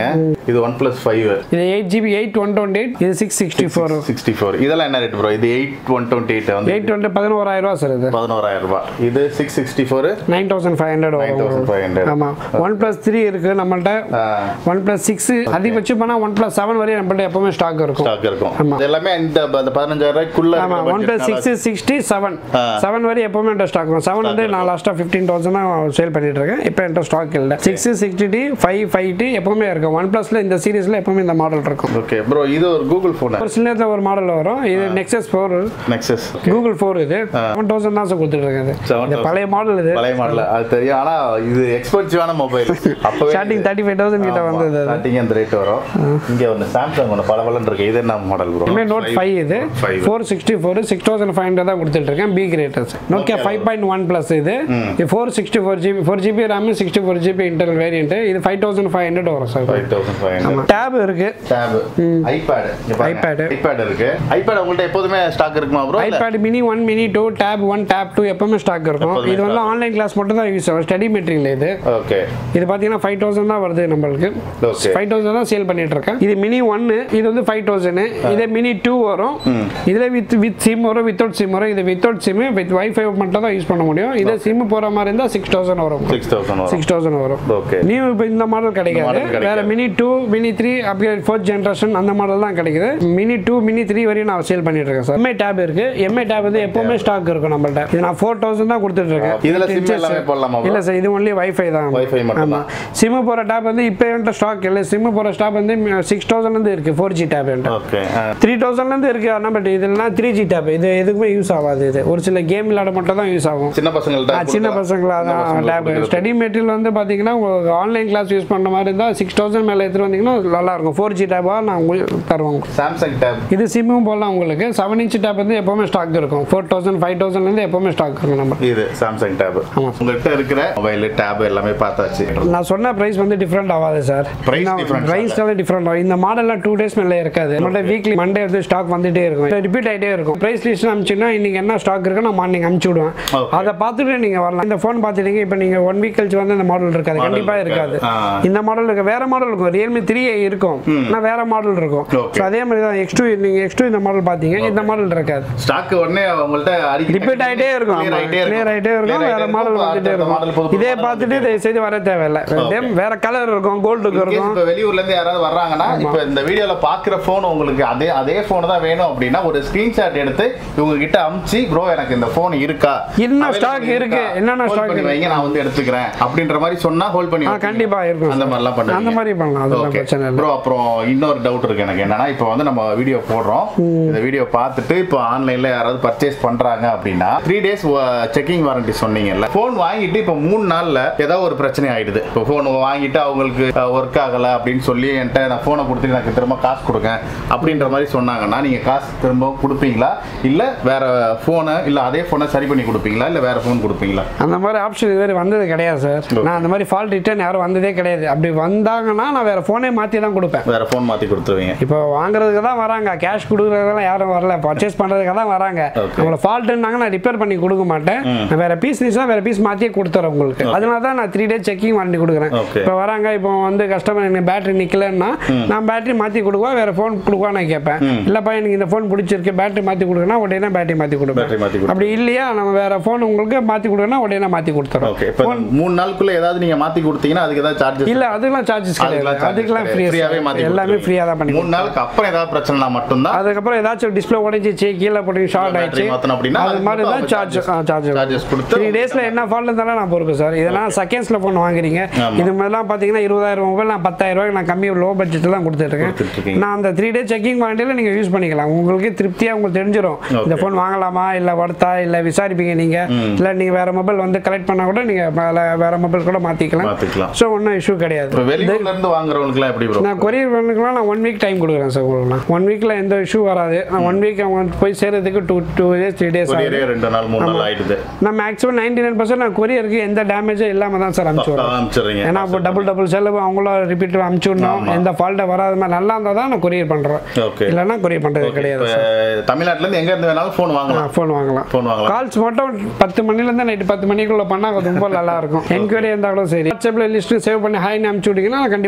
Speaker 1: இது ஒன் பிளஸ் ஃபைவ்
Speaker 2: இது eight GB eight one twenty eight இது six sixty four
Speaker 1: sixty four இதெல்லாம் என்ன ரேட் ப்ரோ இது எயிட் ஒன் டுவெண்ட்டி எயிட் வந்து
Speaker 2: எயிட் டுவெண்ட்டி பதினோராயிரம் ரூபா சார் இது
Speaker 1: பதினோராயிரம் ரூபாய் இது six sixty four
Speaker 2: nine thousand five hundred
Speaker 1: nine thousand five hundred
Speaker 2: ஆமாம் ஒன் ப்ளஸ் த்ரீ இருக்கு நம்மள்ட்ட ஒன் ப்ளஸ் சிக்ஸ் அதிகபட்சம் போனால் ஒன் ப்ளஸ் செவன் வரையும் நம்மள்ட்ட எப்பவுமே ஸ்டாக் இருக்கும்
Speaker 1: ஸ்டாக் இருக்கும்
Speaker 2: ஆமா.
Speaker 1: இது எல்லாமே இந்த அந்த பதினஞ்சாயிரம் ரூபாய்க்குள்ள
Speaker 2: ஆமா one plus six sixty seven seven வரை எப்பவுமே என்கிட்ட ஸ்டாக் இருக்கும் செவன் வந்து நான் லாஸ்ட்டாக ஃபிஃப்டீன் தௌசண்ட் தான் சேல் பண்ணிட்டு இருக்கேன் இப்போ என்கிட்ட ஸ்டாக் இல்லை six sixty T five five T எப்பவுமே இருக்கும் ஒன் ப்ளஸ்ல இந்த சீரிஸ்ல எப்பவுமே இந்த மாடல் இருக்கும்
Speaker 1: ஓகே ப்ரோ இது ஒரு கூகுள் ஃபோன்
Speaker 2: ஒரு சில நேரத்தில் ஒரு மாடல் வரும் இது Nexus four
Speaker 1: Nexus
Speaker 2: Google four இது செவன் தௌசண்ட் தான் சார் கொடுத்துட்டு இருக்காது
Speaker 1: 7,000.
Speaker 2: இந்த பழைய மாடல் இது
Speaker 1: பழைய மாடல் அது தெரியும் ஆனா இது எக்ஸ்பென்சிவான மொபைல் அப்பவே
Speaker 2: ஸ்டார்டிங் தேர்ட்டி ஃபைவ் தௌசண்ட் கிட்ட வந்தது அது
Speaker 1: ஸ்டார்டிங் அந்த ரேட் வரும் இங்க ஒன்று சாம்சங் ஒன்று பல பலன் இருக்கு இது என்ன மாடல் ப்ரோ
Speaker 2: இனிமேல் நோட் ஃபைவ் இது
Speaker 1: Five.
Speaker 2: Four sixty four six thousand five hundred தான் கொடுத்துட்டு இருக்கேன் B graders Nokia five point one plus இது இது four sixty four GB four GB RAM sixty four GB internal variant இது five thousand five hundred வரும் sir
Speaker 1: five thousand five hundred
Speaker 2: tab இருக்கு
Speaker 1: tab iPad
Speaker 2: iPad.
Speaker 1: IPad இருக்கு iPad உங்கள்ட்ட எப்போதுமே stock இருக்குமா bro
Speaker 2: iPad mini one mini two tab one tab two எப்பவுமே stock இருக்கும்
Speaker 1: எப்போதுமே
Speaker 2: இது வந்து ஆன்லைன் கிளாஸ் மட்டும் தான் யூஸ் ஆகும் ஸ்டடி மெட்டீரியல் இது
Speaker 1: ஓகே
Speaker 2: இது பார்த்தீங்கன்னா ஃபைவ் தௌசண்ட் தான் வருது நம்மளுக்கு
Speaker 1: ஓகே
Speaker 2: ஃபைவ் தௌசண்ட் தான் சேல் பண்ணிட்டு இருக்கேன் இது மினி ஒன்னு இது வந்து ஃபைவ் தௌசண்ட் இதே மினி டூ வரும் இதுல வித் வித் சிம் வரும் வித்தவுட் சிம் வரும் இது வித்தவுட் சிம் வித் வைஃபை மட்டும் தான் யூஸ் பண்ண முடியும் இதே சிம் போற மாதிரி இருந்தால் சிக்ஸ் தௌசண்ட் வரும்
Speaker 1: சிக்ஸ் தௌசண்ட் வரும்
Speaker 2: சிக்ஸ் தௌசண்ட் வரும்
Speaker 1: ஓகே
Speaker 2: நியூ இப்போ இந்த மாடல் கிடைக்காது
Speaker 1: model கிடைக்காது.
Speaker 2: வேற mini two mini three upgrade fourth generation அந்த மாடல் தான் கிடைக்குது மினி டூ மினி த்ரீ வரையும் நான் சேல் பண்ணிட்டு இருக்கேன் சார் எம்ஐ டேப் இருக்கு எம்ஐ டேப் வந்து எப்பவுமே ஸ்டாக் இருக்கும் நம்மள்ட்ட இது நான் ஃபோர் தௌசண்ட் தான் கொடுத்துட்டு இருக்கேன்
Speaker 1: இதுல
Speaker 2: Eight
Speaker 1: சிம்
Speaker 2: inches.
Speaker 1: எல்லாமே போடலாமா bro?
Speaker 2: இல்ல சார் இது ஒன்லி வைஃபை தான்
Speaker 1: வைஃபை மட்டும் தான்
Speaker 2: சிம்மு போகிற டேப் வந்து இப்போ என்கிட்ட ஸ்டாக் இல்லை சிம்மு போகிற ஸ்டாப் வந்து சிக்ஸ் தௌசண்ட்லேருந்து இருக்குது ஃபோர் ஜி டேப் என்கிட்ட
Speaker 1: ஓகே
Speaker 2: த்ரீ தௌசண்ட்லேருந்து இருக்குது ஆனால் பட் இதெல்லாம் த்ரீ ஜி டேப் இது எதுக்குமே யூஸ் ஆகாது இது ஒரு சில கேம் விளையாட மட்டும் தான் யூஸ் ஆகும்
Speaker 1: சின்ன பசங்கள்ட்ட
Speaker 2: ஆ, சின்ன பசங்களா தான் டேப் ஸ்டடி மெட்டீரியல் வந்து பார்த்தீங்கன்னா உங்களுக்கு ஆன்லைன் கிளாஸ் யூஸ் பண்ணுற மாதிரி இருந்தால் சிக்ஸ் தௌசண்ட் மேலே எடுத்துகிட்டு வந்தீங்கன்னா நல்லா இருக்கும் ஃபோர் ஜி டேப்பாக நான் உங்களுக்கு தருவோம்
Speaker 1: சாம்சங் டேப்
Speaker 2: இது சிம்மும் போடலாம் உங்களுக்கு செவன் இன்ச் டேப் வந்து எப்போவுமே ஸ்டாக் இருக்கும் ஃபோர் தௌசண்ட் ஃபைவ் தௌசண்ட்லேருந்து எப்போவுமே ஸ்டாக் இருக்கும் நம்ம
Speaker 1: இது சாம்சங் டேப்
Speaker 2: ஆமா.
Speaker 1: உங்கள்கிட்ட இருக்கிற மொபைல் டேப் எல்லாமே பார்த்தாச்சு
Speaker 2: நான் சொன்ன பிரைஸ் வந்து டிஃப்ரெண்ட் ஆகாது சார்
Speaker 1: Price difference
Speaker 2: பிரைஸ்னால டிஃப்ரெண்ட் ஆகும் இந்த மாடல்லாம் டூ டேஸ் மேலே இருக்காது நம்மள்ட்ட வீக்லி மண்டே வந்து ஸ்டாக் வந்துட்டே இருக்கும் ரிப்பீட் ஆகிட்டே இருக்கும் பிரைஸ் லிஸ்ட் அனுப்பிச்சுன்னா இன்னைக்கு என்ன ஸ்டாக் இருக்கு நான் மார்னிங் அனுப்பிச்சு விடுவேன்
Speaker 1: Okay.
Speaker 2: அதை பார்த்துட்டு நீங்கள் வரலாம் இந்த ஃபோன் பார்த்துட்டீங்க இப்போ நீங்கள் ஒன் வீக் கழிச்சு வந்து இந்த மாடல் இருக்காது
Speaker 1: Model
Speaker 2: கண்டிப்பாக
Speaker 1: இருக்காது.
Speaker 2: இருக்காது
Speaker 1: ஆ.
Speaker 2: இந்த மாடல் இருக்கு வேற மாடல் இருக்கும் ரியல்மி த்ரீ இருக்கும் ஆனால் வேற மாடல் இருக்கும்
Speaker 1: Okay.
Speaker 2: ஸோ அதே மாதிரி தான் எக்ஸ் டூ நீங்கள் எக்ஸ் டூ இந்த மாடல் பார்த்தீங்க இந்த மாடல் இருக்காது
Speaker 1: ஸ்டாக் உடனே உங்கள்ட்ட அடிக்கடி
Speaker 2: ரிப்பீட் ஆகிட்டே இருக்கும்
Speaker 1: clear ஆயிட்டே
Speaker 2: கிளியர் ஆகிட்டே இருக்கும்
Speaker 1: Clear
Speaker 2: வேற
Speaker 1: ஆயிட்டே
Speaker 2: மாடல்
Speaker 1: இருக்கும்.
Speaker 2: வந்துட்டே
Speaker 1: அடுத்த model புது
Speaker 2: இருக்கும்
Speaker 1: புது
Speaker 2: இதே
Speaker 1: model
Speaker 2: பார்த்துட்டு தயவு செய்து வர தேவையில்லை இதே வேற கலர் இருக்கும் கோல்டு
Speaker 1: In case
Speaker 2: இருக்கும்
Speaker 1: இப்ப வெளியூர்ல இருந்து யாராவது வர்றாங்கன்னா இப்ப இந்த வீடியோல பாக்குற போன் உங்களுக்கு அதே அதே போன் தான் வேணும் அப்படின்னா ஒரு ஸ்கிரீன்ஷாட் எடுத்து இவங்க கிட்ட அமுச்சு ப்ரோ எனக்கு இந்த போன் இருக்கா
Speaker 2: என்ன
Speaker 1: Available
Speaker 2: stock இருக்கு?
Speaker 1: இருக்கா?
Speaker 2: என்னென்ன
Speaker 1: Hold
Speaker 2: stock
Speaker 1: பண்ணி
Speaker 2: இருக்கு?
Speaker 1: வைங்க நான் வந்து எடுத்துக்கிறேன் அப்படின்ற மாதிரி சொன்னா ஹோல்ட் பண்ணி
Speaker 2: ஆ
Speaker 1: வைப்பீங்க.
Speaker 2: கண்டிப்பா இருக்கும்
Speaker 1: அந்த
Speaker 2: sir.
Speaker 1: மாதிரிலாம் பண்ணுவீங்க
Speaker 2: அந்த மாதிரி பண்ணலாம் அதெல்லாம்
Speaker 1: ஓகே
Speaker 2: பிரச்சனை இல்லை
Speaker 1: ப்ரோ அப்புறம் இன்னொரு டவுட் இருக்கு எனக்கு என்னன்னா இப்போ வந்து நம்ம வீடியோ போடுறோம் இந்த வீடியோ பார்த்துட்டு இப்போ ஆன்லைன்ல யாராவது பர்ச்சேஸ் பண்றாங்க அப்படின்னா த்ரீ டேஸ் செக்கிங் வாரண்டி சொன்னீங்கல்ல ஃபோன் வாங்கிட்டு இப்போ மூணு நாள்ல ஏதாவது ஒரு பிரச்சனை ஆயிடுது இப்போ ஃபோன் வாங்கிட்டு அவங்களுக்கு ஒர்க் ஆகல அப்படின்னு சொல்லி என்கிட்ட நான் ஃபோனை கொடுத்து எனக்கு திரும்ப காசு கொடுங்க அப்படின்ற மாதிரி சொன்னாங்கன்னா நீங்க காசு திரும்ப கொடுப்பீங்களா இல்ல வேற ஃபோனை இல்ல அதே ஃபோனை சரி பண்ணி கொடுப்பீங்களா இல்ல வேற ஃபோன் கொடுப்பீங்களா
Speaker 2: அந்த மாதிரி ஆப்ஷன் இதுவரை வந்தது கிடையாது சார் நான் அந்த மாதிரி ஃபால்ட் ரிட்டர்ன் யாரும் வந்ததே கிடையாது அப்படி வந்தாங்கன்னா நான் வேற ஃபோனே மாற்றி தான் கொடுப்பேன்
Speaker 1: வேற ஃபோன் மாத்தி கொடுத்துருவீங்க
Speaker 2: இப்போ வாங்குறதுக்கு தான் வராங்க கேஷ் கொடுக்குறதுலாம் யாரும் வரல பர்ச்சேஸ் பண்ணுறதுக்கு தான் வராங்க
Speaker 1: Okay.
Speaker 2: அவங்கள ஃபால்ட்டுனாங்க நான் ரிப்பேர் பண்ணி கொடுக்க மாட்டேன் நான் வேற பீஸ் தான் வேற பீஸ் மாற்றியே கொடுத்துறேன் உங்களுக்கு அதனால தான் நான் த்ரீ டேஸ் செக்கிங் வாரண்டி கொடுக்குறேன்
Speaker 1: Okay.
Speaker 2: இப்போ வராங்க இப்போ வந்து கஸ்டமர் எனக்கு பேட்டரி நிற்கலன்னா நான் பேட்டரி மாற்றி கொடுக்குவா வேற ஃபோன் கொடுக்குவா நான் கேட்பேன் இல்லைப்பா எனக்கு இந்த ஃபோன் பிடிச்சிருக்கு பேட்டரி மாற்றி கொடுக்கணும் உடனே பேட்டரி மாற்றி
Speaker 1: Battery மாத்தி
Speaker 2: கொடுப்பேன்
Speaker 1: கொடுப்பேன்.
Speaker 2: அப்படி இல்லையா நம்ம வேற ஃபோன் உங்களுக்கு மாற்றி கொடுக்கணும் உடனே மாற்றி கொடுத்துறோம்
Speaker 1: ஓகே இப்போ மூணு நாளுக்குள்ள ஏதாவது நீங்க மாத்தி கொடுத்தீங்கன்னா அதுக்கு ஏதாவது சார்ஜஸ்
Speaker 2: இல்ல அதுக்கெல்லாம் சார்ஜஸ் கிடையாது அதுக்கெல்லாம் ஃப்ரீயா
Speaker 1: ஃப்ரீயாவே மாத்தி
Speaker 2: எல்லாமே ஃப்ரீயா தான் பண்ணி
Speaker 1: மூணு நாளுக்கு அப்புறம் ஏதாவது பிரச்சனைனா மட்டும்தான்
Speaker 2: அதுக்கப்புறம் ஏதாச்சும் டிஸ்பிளே உடைஞ்சிச்சு கீழே போட்டு ஷார்ட்
Speaker 1: battery
Speaker 2: ஆயிடுச்சு
Speaker 1: மாத்தணும் அப்படின்னா
Speaker 2: அது
Speaker 1: அதுக்கு
Speaker 2: மாதிரி
Speaker 1: மட்டும்
Speaker 2: தான்
Speaker 1: அவங்க
Speaker 2: சார்ஜ்
Speaker 1: charges-
Speaker 2: சார்ஜ்
Speaker 1: charges கொடுத்து
Speaker 2: த்ரீ டேஸ்ல என்ன ஃபால்ட் இருந்தாலும் நான் பொறுப்பு சார் இதெல்லாம் செகண்ட்ஸ்ல ஃபோன் வாங்குறீங்க
Speaker 1: ஆமா.
Speaker 2: இது மாதிரிலாம் பாத்தீங்கன்னா இருபதாயிரம் மொபைல் நான் பத்தாயிரம் ரூபாய்க்கு நான் கம்மி லோ பட்ஜெட் தான் கொடுத்துட்டு
Speaker 1: கொடுத்துட்டு
Speaker 2: இருக்கேன்
Speaker 1: இருக்கீங்க.
Speaker 2: நான் அந்த த்ரீ டேஸ் செக்கிங் வாங்கிட்டு நீங்க யூஸ் பண்ணிக்கலாம் உங்களுக்கு திருப்தியா உங்களுக்கு தெரிஞ்சிடும் இந்த
Speaker 1: Okay.
Speaker 2: ஃபோன் வாங்கலாமா இல்ல வர்த்தா இல்ல விசாரிப்பீங்க நீங்க இல்ல நீங்க வேற மொபைல் வந்து கலெக்ட் பண்ணா கூட நீங்க மேல வேற மொபைல் கூட மாத்திக்கலாம்
Speaker 1: மாத்திக்கலாம்
Speaker 2: ஸோ ஒன்றும் இஷ்யூ கிடையாது
Speaker 1: இப்போ வெளியூர்ல இருந்து வாங்குறவங்களுக்குலாம் எப்படி ப்ரோ
Speaker 2: நான் கொரியர் பண்ணுறதுக்குலாம் நான் ஒன் வீக் டைம் கொடுக்குறேன் சார் உங்களுக்கு ஒன் வீக்கில் எந்த இஷ்யூ வராது நான் ஒன் வீக் அவங்க போய் சேர்றதுக்கு two two days three days ஆகுது
Speaker 1: கொரியரே ரெண்டு நாள் மூணு நாள் ஆயிடுது
Speaker 2: நான் மேக்ஸிமம் நைன்டி நைன் பர்சன்ட் நான் கொரியருக்கு எந்த டேமேஜும் இல்லாமல் தான் சார் அனுப்பிச்சு விடுறேன்
Speaker 1: அனுப்பிச்சிடுறீங்க
Speaker 2: ஏன்னா இப்போ டபுள் டபுள் செலவு அவங்களும் ரிப்பீட் அனுப்பிச்சு விடணும் எந்த ஃபால்ட்டை வராத மாதிரி நல்லா இருந்தால் தான் நான் கொரியர் பண்ணுறேன்
Speaker 1: ஓகே
Speaker 2: இல்லைன்னா கொரியர் பண்ணுறது கிடையாது
Speaker 1: இப்போ தமிழ்நாட்டுல இருந்து எங்க இருந்து வேணாலும் ஃபோன் வாங்கலாம்
Speaker 2: ஃபோன் வாங்கலாம்
Speaker 1: ஃபோன் வாங்கலாம்
Speaker 2: கால்ஸ் மட்டும் பத்து மணிலேருந்து நைட்டு பத்து மணிக்குள்ள பண்ணால் அது ரொம்ப நல்லா இருக்கும் என்கொயரி இருந்தாலும் சரி வாட்ஸ்அப்பில் லிஸ்ட்டு சேவ் பண்ணி ஹாய்னு அனுப்பிச்சு விட்டீங்கன்னா நான் கண்டிப்பாக நான் லிஸ்ட்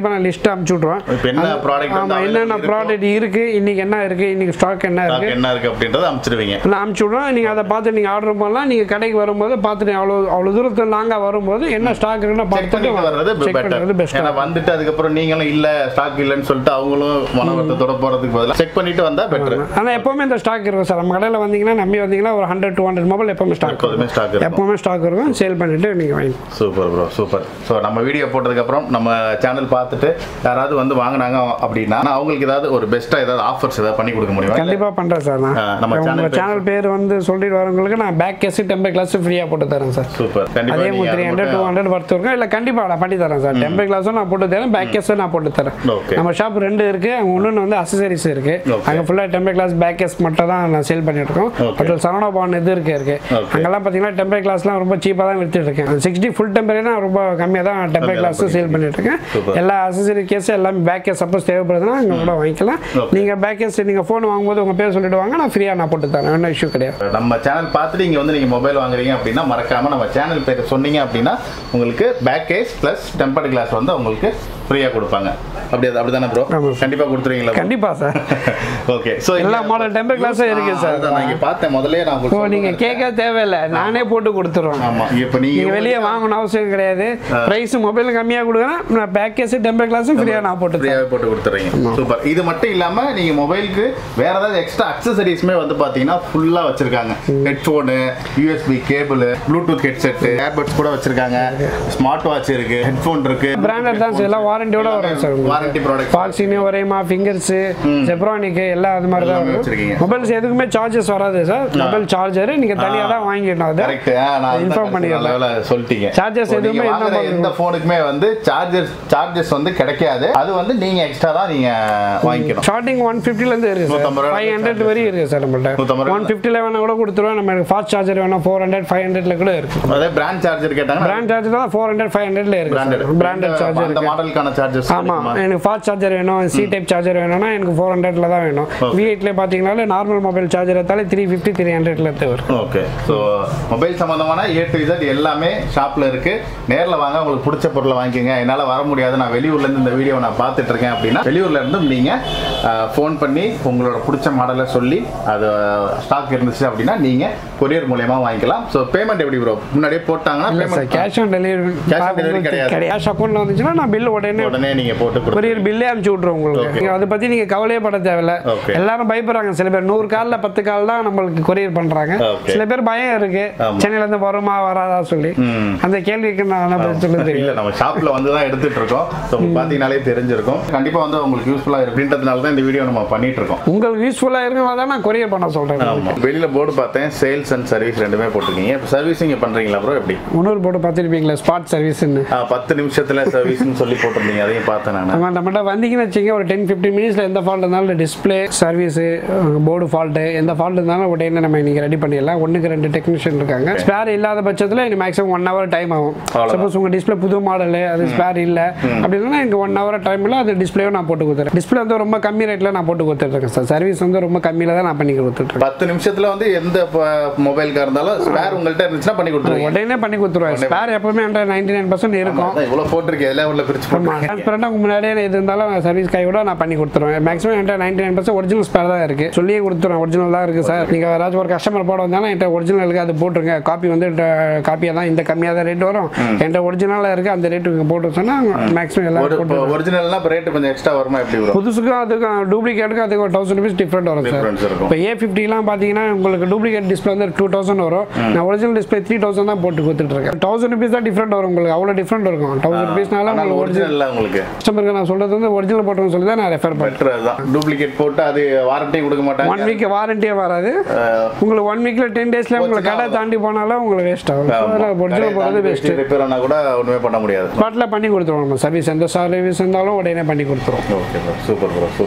Speaker 2: லிஸ்ட் அனுப்பிச்சு விட்ருவேன்
Speaker 1: இப்போ என்ன ப்ராடக்ட் வந்து
Speaker 2: ஆமாம் என்னென்ன
Speaker 1: available
Speaker 2: ப்ராடக்ட் இருக்கு இன்னைக்கு என்ன இருக்கு இன்னைக்கு ஸ்டாக் என்ன
Speaker 1: இருக்கோ,
Speaker 2: இருக்கு
Speaker 1: என்ன இருக்கு அப்படின்றத அனுப்பிச்சிடுவீங்க
Speaker 2: நான் அனுப்பிச்சு விட்றோம் நீங்கள் அதை பார்த்து நீங்கள் ஆர்டர் பண்ணலாம் நீங்கள் கடைக்கு வரும்போது பார்த்துட்டு அவ்வளோ அவ்வளோ தூரத்தில் லாங்காக வரும்போது என்ன ஸ்டாக் இருக்குன்னு
Speaker 1: செக்
Speaker 2: பார்த்துட்டு
Speaker 1: பண்ணிட்டு வர்றது
Speaker 2: செக் பண்ணுறது
Speaker 1: பெட்டர்
Speaker 2: பெஸ்ட்
Speaker 1: ஏன்னா வந்துட்டு அதுக்கப்புறம் நீங்களும் இல்ல ஸ்டாக் இல்லைன்னு சொல்லிட்டு அவங்களும் மன வருத்தத்தோட போறதுக்கு பதிலா செக் பண்ணிட்டு வந்தா பெட்டர்
Speaker 2: ஆனால் எப்போவுமே இந்த ஸ்டாக் இருக்கும் சார் நம்ம கடையில் வந்தீங்கன்னா நம்பி வந்தீங்கன்னா ஒரு ஹண்ட்ரட் டூ ஹண்ட்ரட் மொபைல் எப்போவுமே ஸ்டாக்
Speaker 1: எப்போதுமே ஸ்டாக் இருக்கும்
Speaker 2: எப்போவுமே ஸ்டாக் இருக்கும் சேல் பண்ணிட்டு நீங்கள் வாங்கி
Speaker 1: சூப்பர் ப்ரோ சூப்பர் ஸோ நம்ம வீடியோ போட்டதுக்கு அப்புறம் நம்ம சேனல் பார்த்துட்டு யாராவது வந்து வாங்குனாங்க அப்படின்னா நான் அவங்களுக்கு ஏதாவது ஒரு பெஸ்ட்டாக ஏதாவது ஆஃபர்ஸ் ஏதாவது பண்ணி கொடுக்க முடியுமா
Speaker 2: கண்டிப்பாக பண்ணுறேன் சார் நான்
Speaker 1: ஆ, நம்ம channel
Speaker 2: உங்கள்
Speaker 1: பேர்
Speaker 2: சேனல் பேர் வந்து சொல்லிட்டு வரவங்களுக்கு நான் பேக் கேஸ் டெம்பர் கிளாஸ் ஃப்ரீயாக போட்டு தரேன் சார்
Speaker 1: சூப்பர்
Speaker 2: அதே
Speaker 1: கண்டிப்பா
Speaker 2: மாதிரி த்ரீ
Speaker 1: நீங்க
Speaker 2: ஹண்ட்ரட் டூ ஹண்ட்ரட் ஒர்த் இருக்கும் இல்லை கண்டிப்பாக நான் பண்ணி தரேன் சார் டெம்பர் கிளாஸும் நான் போட்டு தரேன் பேக் கேஸும் நான் போட்டு தரேன்
Speaker 1: ஓகே
Speaker 2: நம்ம ஷாப் ரெண்டு இருக்கு அங்கே ஒன்று வந்து அசசரிஸ் இருக்கு
Speaker 1: Okay.
Speaker 2: அங்கே ஃபுல்லாக டெம்பர் கிளாஸ் பேக் கேஸ் மட்டும் தான் நான் சேல் பண்ணிட்டு இருக்கோம்
Speaker 1: Okay.
Speaker 2: பட் சரவணா பவன் இது இருக்கு இருக்கு
Speaker 1: Okay.
Speaker 2: அங்கெல்லாம் பார்த்தீங்கன்னா டெம்பர் கிளாஸ்லாம் ரொம்ப சீப்பாக தான் வித்துட்டு இருக்கேன் சிக்ஸ்டி ஃபுல் டெம்பரேனா ரொம்ப கம்மியாக தான் டெம்பர்
Speaker 1: கம்மியா
Speaker 2: கிளாஸ்
Speaker 1: தான்
Speaker 2: சேல் பண்ணிட்டு இருக்கேன்
Speaker 1: Super.
Speaker 2: எல்லா அசசரி கேஸ் எல்லாமே பேக் கேஸ் சப்போஸ் தேவைப்படுதுன்னா அங்கே கூட வாங்கிக்கலாம்
Speaker 1: Okay.
Speaker 2: நீங்கள் பேக் கேஸ் நீங்கள் ஃபோன் வாங்கும்போது உங்கள் பேர் சொல்லிட்டு வாங்க நான் ஃப்ரீயாக நான் போட்டு தரேன் ஒன்றும் இஷ்யூ கிடையாது
Speaker 1: நம்ம சேனல் பார்த்துட்டு இங்கே வந்து நீங்கள் மொபைல் வாங்குறீங்க அப்படின்னா மறக்காம நம்ம சேனல் பேர் சொன்னீங்க அப்படின்னா உங்களுக்கு back case plus tempered glass வந்து உங்களுக்கு ஃப்ரீயாக கொடுப்பாங்க அப்படி அப்படி தானே ப்ரோ
Speaker 2: ஆமா.
Speaker 1: கண்டிப்பாக கொடுத்துருவீங்களா
Speaker 2: கண்டிப்பாக சார்
Speaker 1: ஓகே ஸோ
Speaker 2: எல்லா model temper glass உம் இருக்கு sir.
Speaker 1: நான் இங்கே பார்த்தேன் முதல்ல நான்
Speaker 2: ஓ
Speaker 1: உங்களுக்கு
Speaker 2: நீங்கள் கேட்க தேவையில்லை நானே போட்டு கொடுத்துருவேன்
Speaker 1: ஆமாம் இப்போ
Speaker 2: நீங்கள்
Speaker 1: நீங்கள்
Speaker 2: வெளியே வாங்கணும் அவசியம் கிடையாது ப்ரைஸ் மொபைல் கம்மியாக கொடுக்குறேன் நான் பேக் கேஸ் டெம்பர் கிளாஸும் ஃப்ரீயாக நான் போட்டு தரேன்
Speaker 1: ஃப்ரீயாகவே போட்டு கொடுத்துறீங்க சூப்பர் இது மட்டும் இல்லாம நீங்க மொபைலுக்கு வேற ஏதாவது எக்ஸ்ட்ரா அக்சசரிஸ்மே வந்து பாத்தீங்கன்னா ஃபுல்லா வச்சிருக்காங்க headphone USB cable Bluetooth headset earbuds கூட வச்சிருக்காங்க ஸ்மார்ட் வாட்ச் இருக்கு ஹெட்ஃபோன் இருக்கு
Speaker 2: பிராண்டட் தான் சார் எல்லாம் வாரண்டியோட வரும் சார்
Speaker 1: வாரண்டி ப்ராடக்ட்
Speaker 2: ஃபால்சினு ஒரேமா ஃபிங்கர்ஸு ஜெப்ரானிக்கு எல்லாம் அது மாதிரி தான்
Speaker 1: எல்லாமே
Speaker 2: வரும்
Speaker 1: வச்சிருக்கீங்க.
Speaker 2: மொபைல்ஸ் எதுக்குமே சார்ஜஸ் வராது சார் மொபைல் சார்ஜர் நீங்கள் தனியாக தான் வாங்கிடணும் அது
Speaker 1: கரெக்ட் நான்
Speaker 2: Inform பண்ணிடுறேன்.
Speaker 1: பண்ணிடுறேன் சொல்லிட்டீங்க
Speaker 2: Chargers
Speaker 1: So, நீங்க
Speaker 2: எதுவுமே
Speaker 1: வாங்குற
Speaker 2: என்ன
Speaker 1: எந்த போனுக்குமே வந்து சார்ஜஸ் சார்ஜஸ் வந்து கிடைக்காது அது வந்து நீங்க எக்ஸ்ட்ரா தான் நீங்க வாங்கிக்கணும்
Speaker 2: ஸ்டார்டிங் ஒன் ஃபிஃப்டிலேருந்து இருக்குது சார்
Speaker 1: நூத்தம்பது ரூபா
Speaker 2: ஃபைவ் ஹண்ட்ரட் வரையும் இருக்குது சார் நம்மள்ட்ட
Speaker 1: நூத்தம்பது ரூபா.
Speaker 2: ஒன் ஃபிஃப்டியில் வேணால் கூட கொடுத்துருவோம் நம்ம ஃபாஸ்ட் சார்ஜர் வேணால் ஃபோர் ஹண்ட்ரட் ஃபைவ் ஹண்ட்ரட்ல கூட இருக்குது
Speaker 1: அதே பிராண்ட் சார்ஜர் கேட்டாங்கன்னா
Speaker 2: பிராண்ட் சார்ஜர் தான் ஃபோர் ஹண்ட்ரட் ஃபைவ் ஹண்ட்ரட்ல
Speaker 1: பிராண்டட்
Speaker 2: இருக்குது பிராண்டட் சார்ஜர்
Speaker 1: அந்த மாடலுக்கான சார்ஜஸ்
Speaker 2: ஆமாம் எனக்கு ஃபாஸ்ட் சார்ஜர் வேணும் சி டைப் சார்ஜர் வேணும்னா எனக்கு ஃபோர் ஹண்ட்ரட்ல தான் வேணும் வி எயிட்ல பார்த்தீங்கன்னாலே நார்மல் மொபைல் சார்ஜர் எடுத்தாலே த்ரீ ஃபிஃப்டி த்ரீ ஹண்ட்ரட்ல வரும்
Speaker 1: ஓகே ஸோ மொபைல் சம்மந்தமான ஏ டு இசட் எல்லாமே ஷாப்பில் இருக்கு நேரில் வாங்க உங்களுக்கு பிடிச்ச பொருளை வாங்கிக்கோங்க என்னால் வர முடியாது நான் வெளியூர்லேருந்து இந்த வீடியோ நான் பார்த்துட்டு இருக்கேன் அப்படின்னா வெளியூர்ல இருந்தும் நீங்கள் ஃபோன் பண்ணி உங்களோட பிடிச்ச மாடலை சொல்லி அது ஸ்டாக் இருந்துச்சு அப்படின்னா நீங்கள் கொரியர் மூலயமா வாங்கிக்கலாம் ஸோ பேமெண்ட் எப்படி ப்ரோ முன்னாடியே போட்டாங்கன்னா
Speaker 2: இல்லை sir
Speaker 1: payment
Speaker 2: cash on delivery
Speaker 1: Cash on delivery கிடையாது.
Speaker 2: கேஷ் அக்கௌண்ட்ல வந்துச்சுன்னா நான் பில் உடனே
Speaker 1: உடனே நீங்கள் போட்டு கொடுத்து
Speaker 2: கொரியர் பில்லே அனுப்பிச்சு விட்ருவோம் உங்களுக்கு
Speaker 1: Okay.
Speaker 2: நீங்க அதை பற்றி நீங்கள் கவலையே பட தேவையில்ல
Speaker 1: Okay.
Speaker 2: எல்லாரும் பயப்படுறாங்க சில பேர் நூறு காலில் பத்து கால் தான் நம்மளுக்கு கொரியர் பண்ணுறாங்க
Speaker 1: Okay.
Speaker 2: சில பேர் பயம் இருக்கு
Speaker 1: ஆமா.
Speaker 2: சென்னையிலேருந்து வருமா வராதா சொல்லி
Speaker 1: ம்.
Speaker 2: அந்த கேள்விக்கு நான் என்ன பதில் சொல்ல தெரியும்
Speaker 1: இல்ல நம்ம ஷாப்ல வந்து தான் எடுத்துட்டு இருக்கோம் ஸோ பார்த்தீங்கனாலே தெரிஞ்சிருக்கும் கண்டிப்பா வந்து உங்களுக்கு யூஸ்ஃபுல்லா இருக்குன்றதுனால தான் இந்த வீடியோ நம்ம பண்ணிட்டு இருக்கோம்
Speaker 2: உங்களுக்கு யூஸ்ஃபுல்லாக இருக்கனால தான் நான் கொரியர் பண்ண சொல்கிறேன்
Speaker 1: ஆமா வெளியில போர்டு பார்த்தேன் சேல்ஸ் அண்ட் சர்வீஸ் ரெண்டுமே போட்டிருக்கீங்க இப்போ சர்வீசிங் பண்றீங்களா ப்ரோ எப்படி
Speaker 2: இன்னொரு போட்டு பார்த்துருப்பீங்களா ஸ்பாட் சர்வீஸ்ன்னு
Speaker 1: ஆ, பத்து நிமிஷத்துல சர்வீஸ்னு சொல்லி போட்டிருந்தீங்க அதையும் பார்த்தேன் நான்
Speaker 2: நம்ம நம்மகிட்ட வந்தீங்கன்னு வச்சுங்க ஒரு டென் ஃபிஃப்டின் மினிட்ஸில் எந்த ஃபால்ட் இருந்தாலும் டிஸ்பிளே சர்வீஸு போர்டு ஃபால்ட்டு எந்த ஃபால்ட் இருந்தாலும் உடனே நம்ம இன்னைக்கு ரெடி பண்ணிடலாம் ஒன்றுக்கு ரெண்டு டெக்னீஷியன் இருக்காங்க ஸ்பேர் இல்லாத பட்சத்தில் எனக்கு மேக்ஸிமம் ஒன் ஹவர் டைம் ஆகும்
Speaker 1: அவ்வளவுதான்.
Speaker 2: சப்போஸ் உங்கள் டிஸ்பிளே புது மாடலு அது ஸ்பேர் இல்லை அப்படின்னா எனக்கு ஒன் ஹவர் டைமில் அது டிஸ்பிளேவும் நான் போட்டு கொடுத்துறேன் டிஸ்பிளே வந்து ரொம்ப கம்மி ரேட்டில் நான் போட்டு கொடுத்துட்ருக்கேன் சார் சர்வீஸ் வந்து ரொம்ப கம்மியில் தான் நான் பண்ணி கொடுத்துட்ருக்கேன்
Speaker 1: பத்து நிமிஷத்துல வந்து எந்த மொபைலுக்கா இருந்தாலும் ஸ்பேர் உங்கள்கிட்ட இருந்துச்சுன்னா பண்ணி கொடுத்துருவீங்க
Speaker 2: உடனே பண்ணி கொடுத்துருவேன் ஸ்பேர் எப்பவுமே ஹண்ட்ரட் நைன்டி நைன் பர்சன்ட் இருக்கும்
Speaker 1: அதான் இவ்வளவு போட்டிருக்கேன் எல்லாம் உள்ள பிரிச்சு போட்டிருக்கேன்
Speaker 2: டிரான்ஸ்பரண்டாக உங்க முன்னாடியே இது இருந்தாலும் சர்வீஸ் கையோட நான் பண்ணி கொடுத்துருவேன் மேக்ஸிமம் என்கிட்ட ninety nine percent original spare தான் இருக்கு சொல்லியே கொடுத்துருவேன் ஒரிஜினல் தான் இருக்கு சார் நீங்கள் யாராச்சும் ஒரு கஸ்டமர் போட வந்தாலும் என்கிட்ட ஒரிஜினல் இருக்கு அது போட்டுருங்க காப்பி வந்து காப்பியாக தான் இந்த கம்மியாக தான் ரேட் வரும் என்கிட்ட ஒரிஜினலாக இருக்கு அந்த ரேட்டுக்கு போட்டு சொன்னால் மேக்ஸிமம் எல்லாம்
Speaker 1: ஒரு
Speaker 2: போட்டு
Speaker 1: ஒரிஜினல்னா இப்போ ரேட்டு கொஞ்சம் எக்ஸ்ட்ரா வருமா எப்படி வரும்
Speaker 2: புதுசுக்கும் அதுக்கும் டூப்ளிகேட்டுக்கும் அதுக்கு ஒரு தௌசண்ட் ருபீஸ் டிஃப்ரெண்ட் வரும் சார்
Speaker 1: டிஃபரன்ஸ் இருக்கும்
Speaker 2: இப்போ ஏ ஃபிஃப்டிலாம் பார்த்தீங்கன்னா உங்களுக்கு டூப்ளிகேட் டிஸ்பிளே வந்து டூ தௌசண்ட் வரும் நான் ஒரிஜினல் டிஸ்பிளே த்ரீ தௌசண்ட் தான் போட்டு கொடுத்துட்ருக்கேன் தௌசண்ட் ருபீஸ் தான் டிஃப்ரெண்ட் வரும் உங்களுக்கு அவ்வளோ டிஃப்ரெண்ட் இருக்கும் தௌசண்ட் ருபீஸ்னால
Speaker 1: ஆனால்
Speaker 2: உங்களுக்கு ஒரிஜினல்
Speaker 1: ஒரிஜினல் உங்களுக்கு
Speaker 2: கஸ்டமருக்கு நான் சொல்றது வந்து ஒரிஜினல் போட்டோம்னு சொல்லி தான் நான் ரெஃபர் பண்ணுறேன்
Speaker 1: பெட்டர் அதுதான் டூப்ளிகேட் போட்டு அது வாரண்டி கொடுக்க
Speaker 2: ஒன்
Speaker 1: மாட்டாங்க
Speaker 2: வீக் வாரண்டியே வராது உங்களுக்கு ஒன் வீக்ல டென் டேஸ்ல உங்களுக்கு கடை தாண்டி போனாலும் உங்களுக்கு வேஸ்ட் ஆகும் ஒரிஜினல் போகிறது பெஸ்ட்
Speaker 1: ரிப்பேர் ஆனா கூட ஒண்ணுமே பண்ண முடியாது
Speaker 2: ஸ்பாட்டில் பண்ணி கொடுத்துருவோம் நம்ம சர்வீஸ் எந்த சர்வீஸ் இருந்தாலும் உடனே பண்ணி கொடுத்துருவோம்
Speaker 1: okay bro super bro super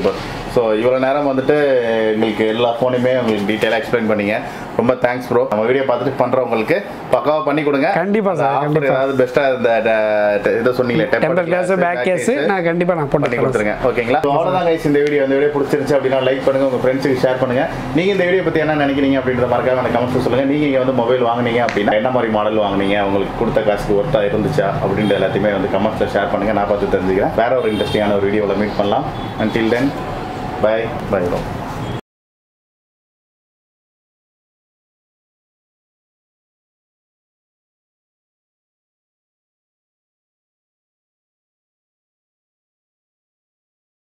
Speaker 1: so இவ்வளோ நேரம் வந்துட்டு எங்களுக்கு எல்லா ஃபோனையுமே உங்களுக்கு டீட்டெயிலாக எக்ஸ்பிளைன் பண்ணீங்க ரொம்ப தேங்க்ஸ் ப்ரோ நம்ம வீடியோ பார்த்துட்டு பண்ணுறவங்களுக்கு பக்காவாக பண்ணி கொடுங்க
Speaker 2: கண்டிப்பா sir,
Speaker 1: offer
Speaker 2: கண்டிப்பா.
Speaker 1: ஏதாவது பெஸ்ட்டாக இந்த ட- இதை சொன்னீங்களே
Speaker 2: டெம்பர் கிளாஸ் பேக் கேஸ் நான் கண்டிப்பாக நான்
Speaker 1: பண்ணி
Speaker 2: போட்டு
Speaker 1: கொடுத்துருங்க ஓகேங்களா So, அவ்வளவுதான் guys இந்த வீடியோ இந்த வீடியோ பிடிச்சிருந்துச்சு அப்படின்னா லைக் பண்ணுங்க உங்க ஃப்ரெண்ட்ஸுக்கு ஷேர் பண்ணுங்க நீங்க இந்த வீடியோ பத்தி என்ன நினைக்கிறீங்க அப்படின்றத மறக்காம எனக்கு கமெண்ட்ஸ் சொல்லுங்க நீங்க இங்க வந்து மொபைல் வாங்குனீங்க அப்படின்னா என்ன மாதிரி மாடல் வாங்குனீங்க உங்களுக்கு கொடுத்த காசுக்கு ஒர்த்தா இருந்துச்சா அப்படின்ற எல்லாத்தையுமே வந்து கமெண்ட்ஸ்ல ஷேர் பண்ணுங்க நான் பார்த்து தெரிஞ்சுக்கிறேன் வேற ஒரு இன்ட்ரெஸ்டிங்கான ஒரு வீடியோவில் மீட் பண்ணலாம் until then bye bye bro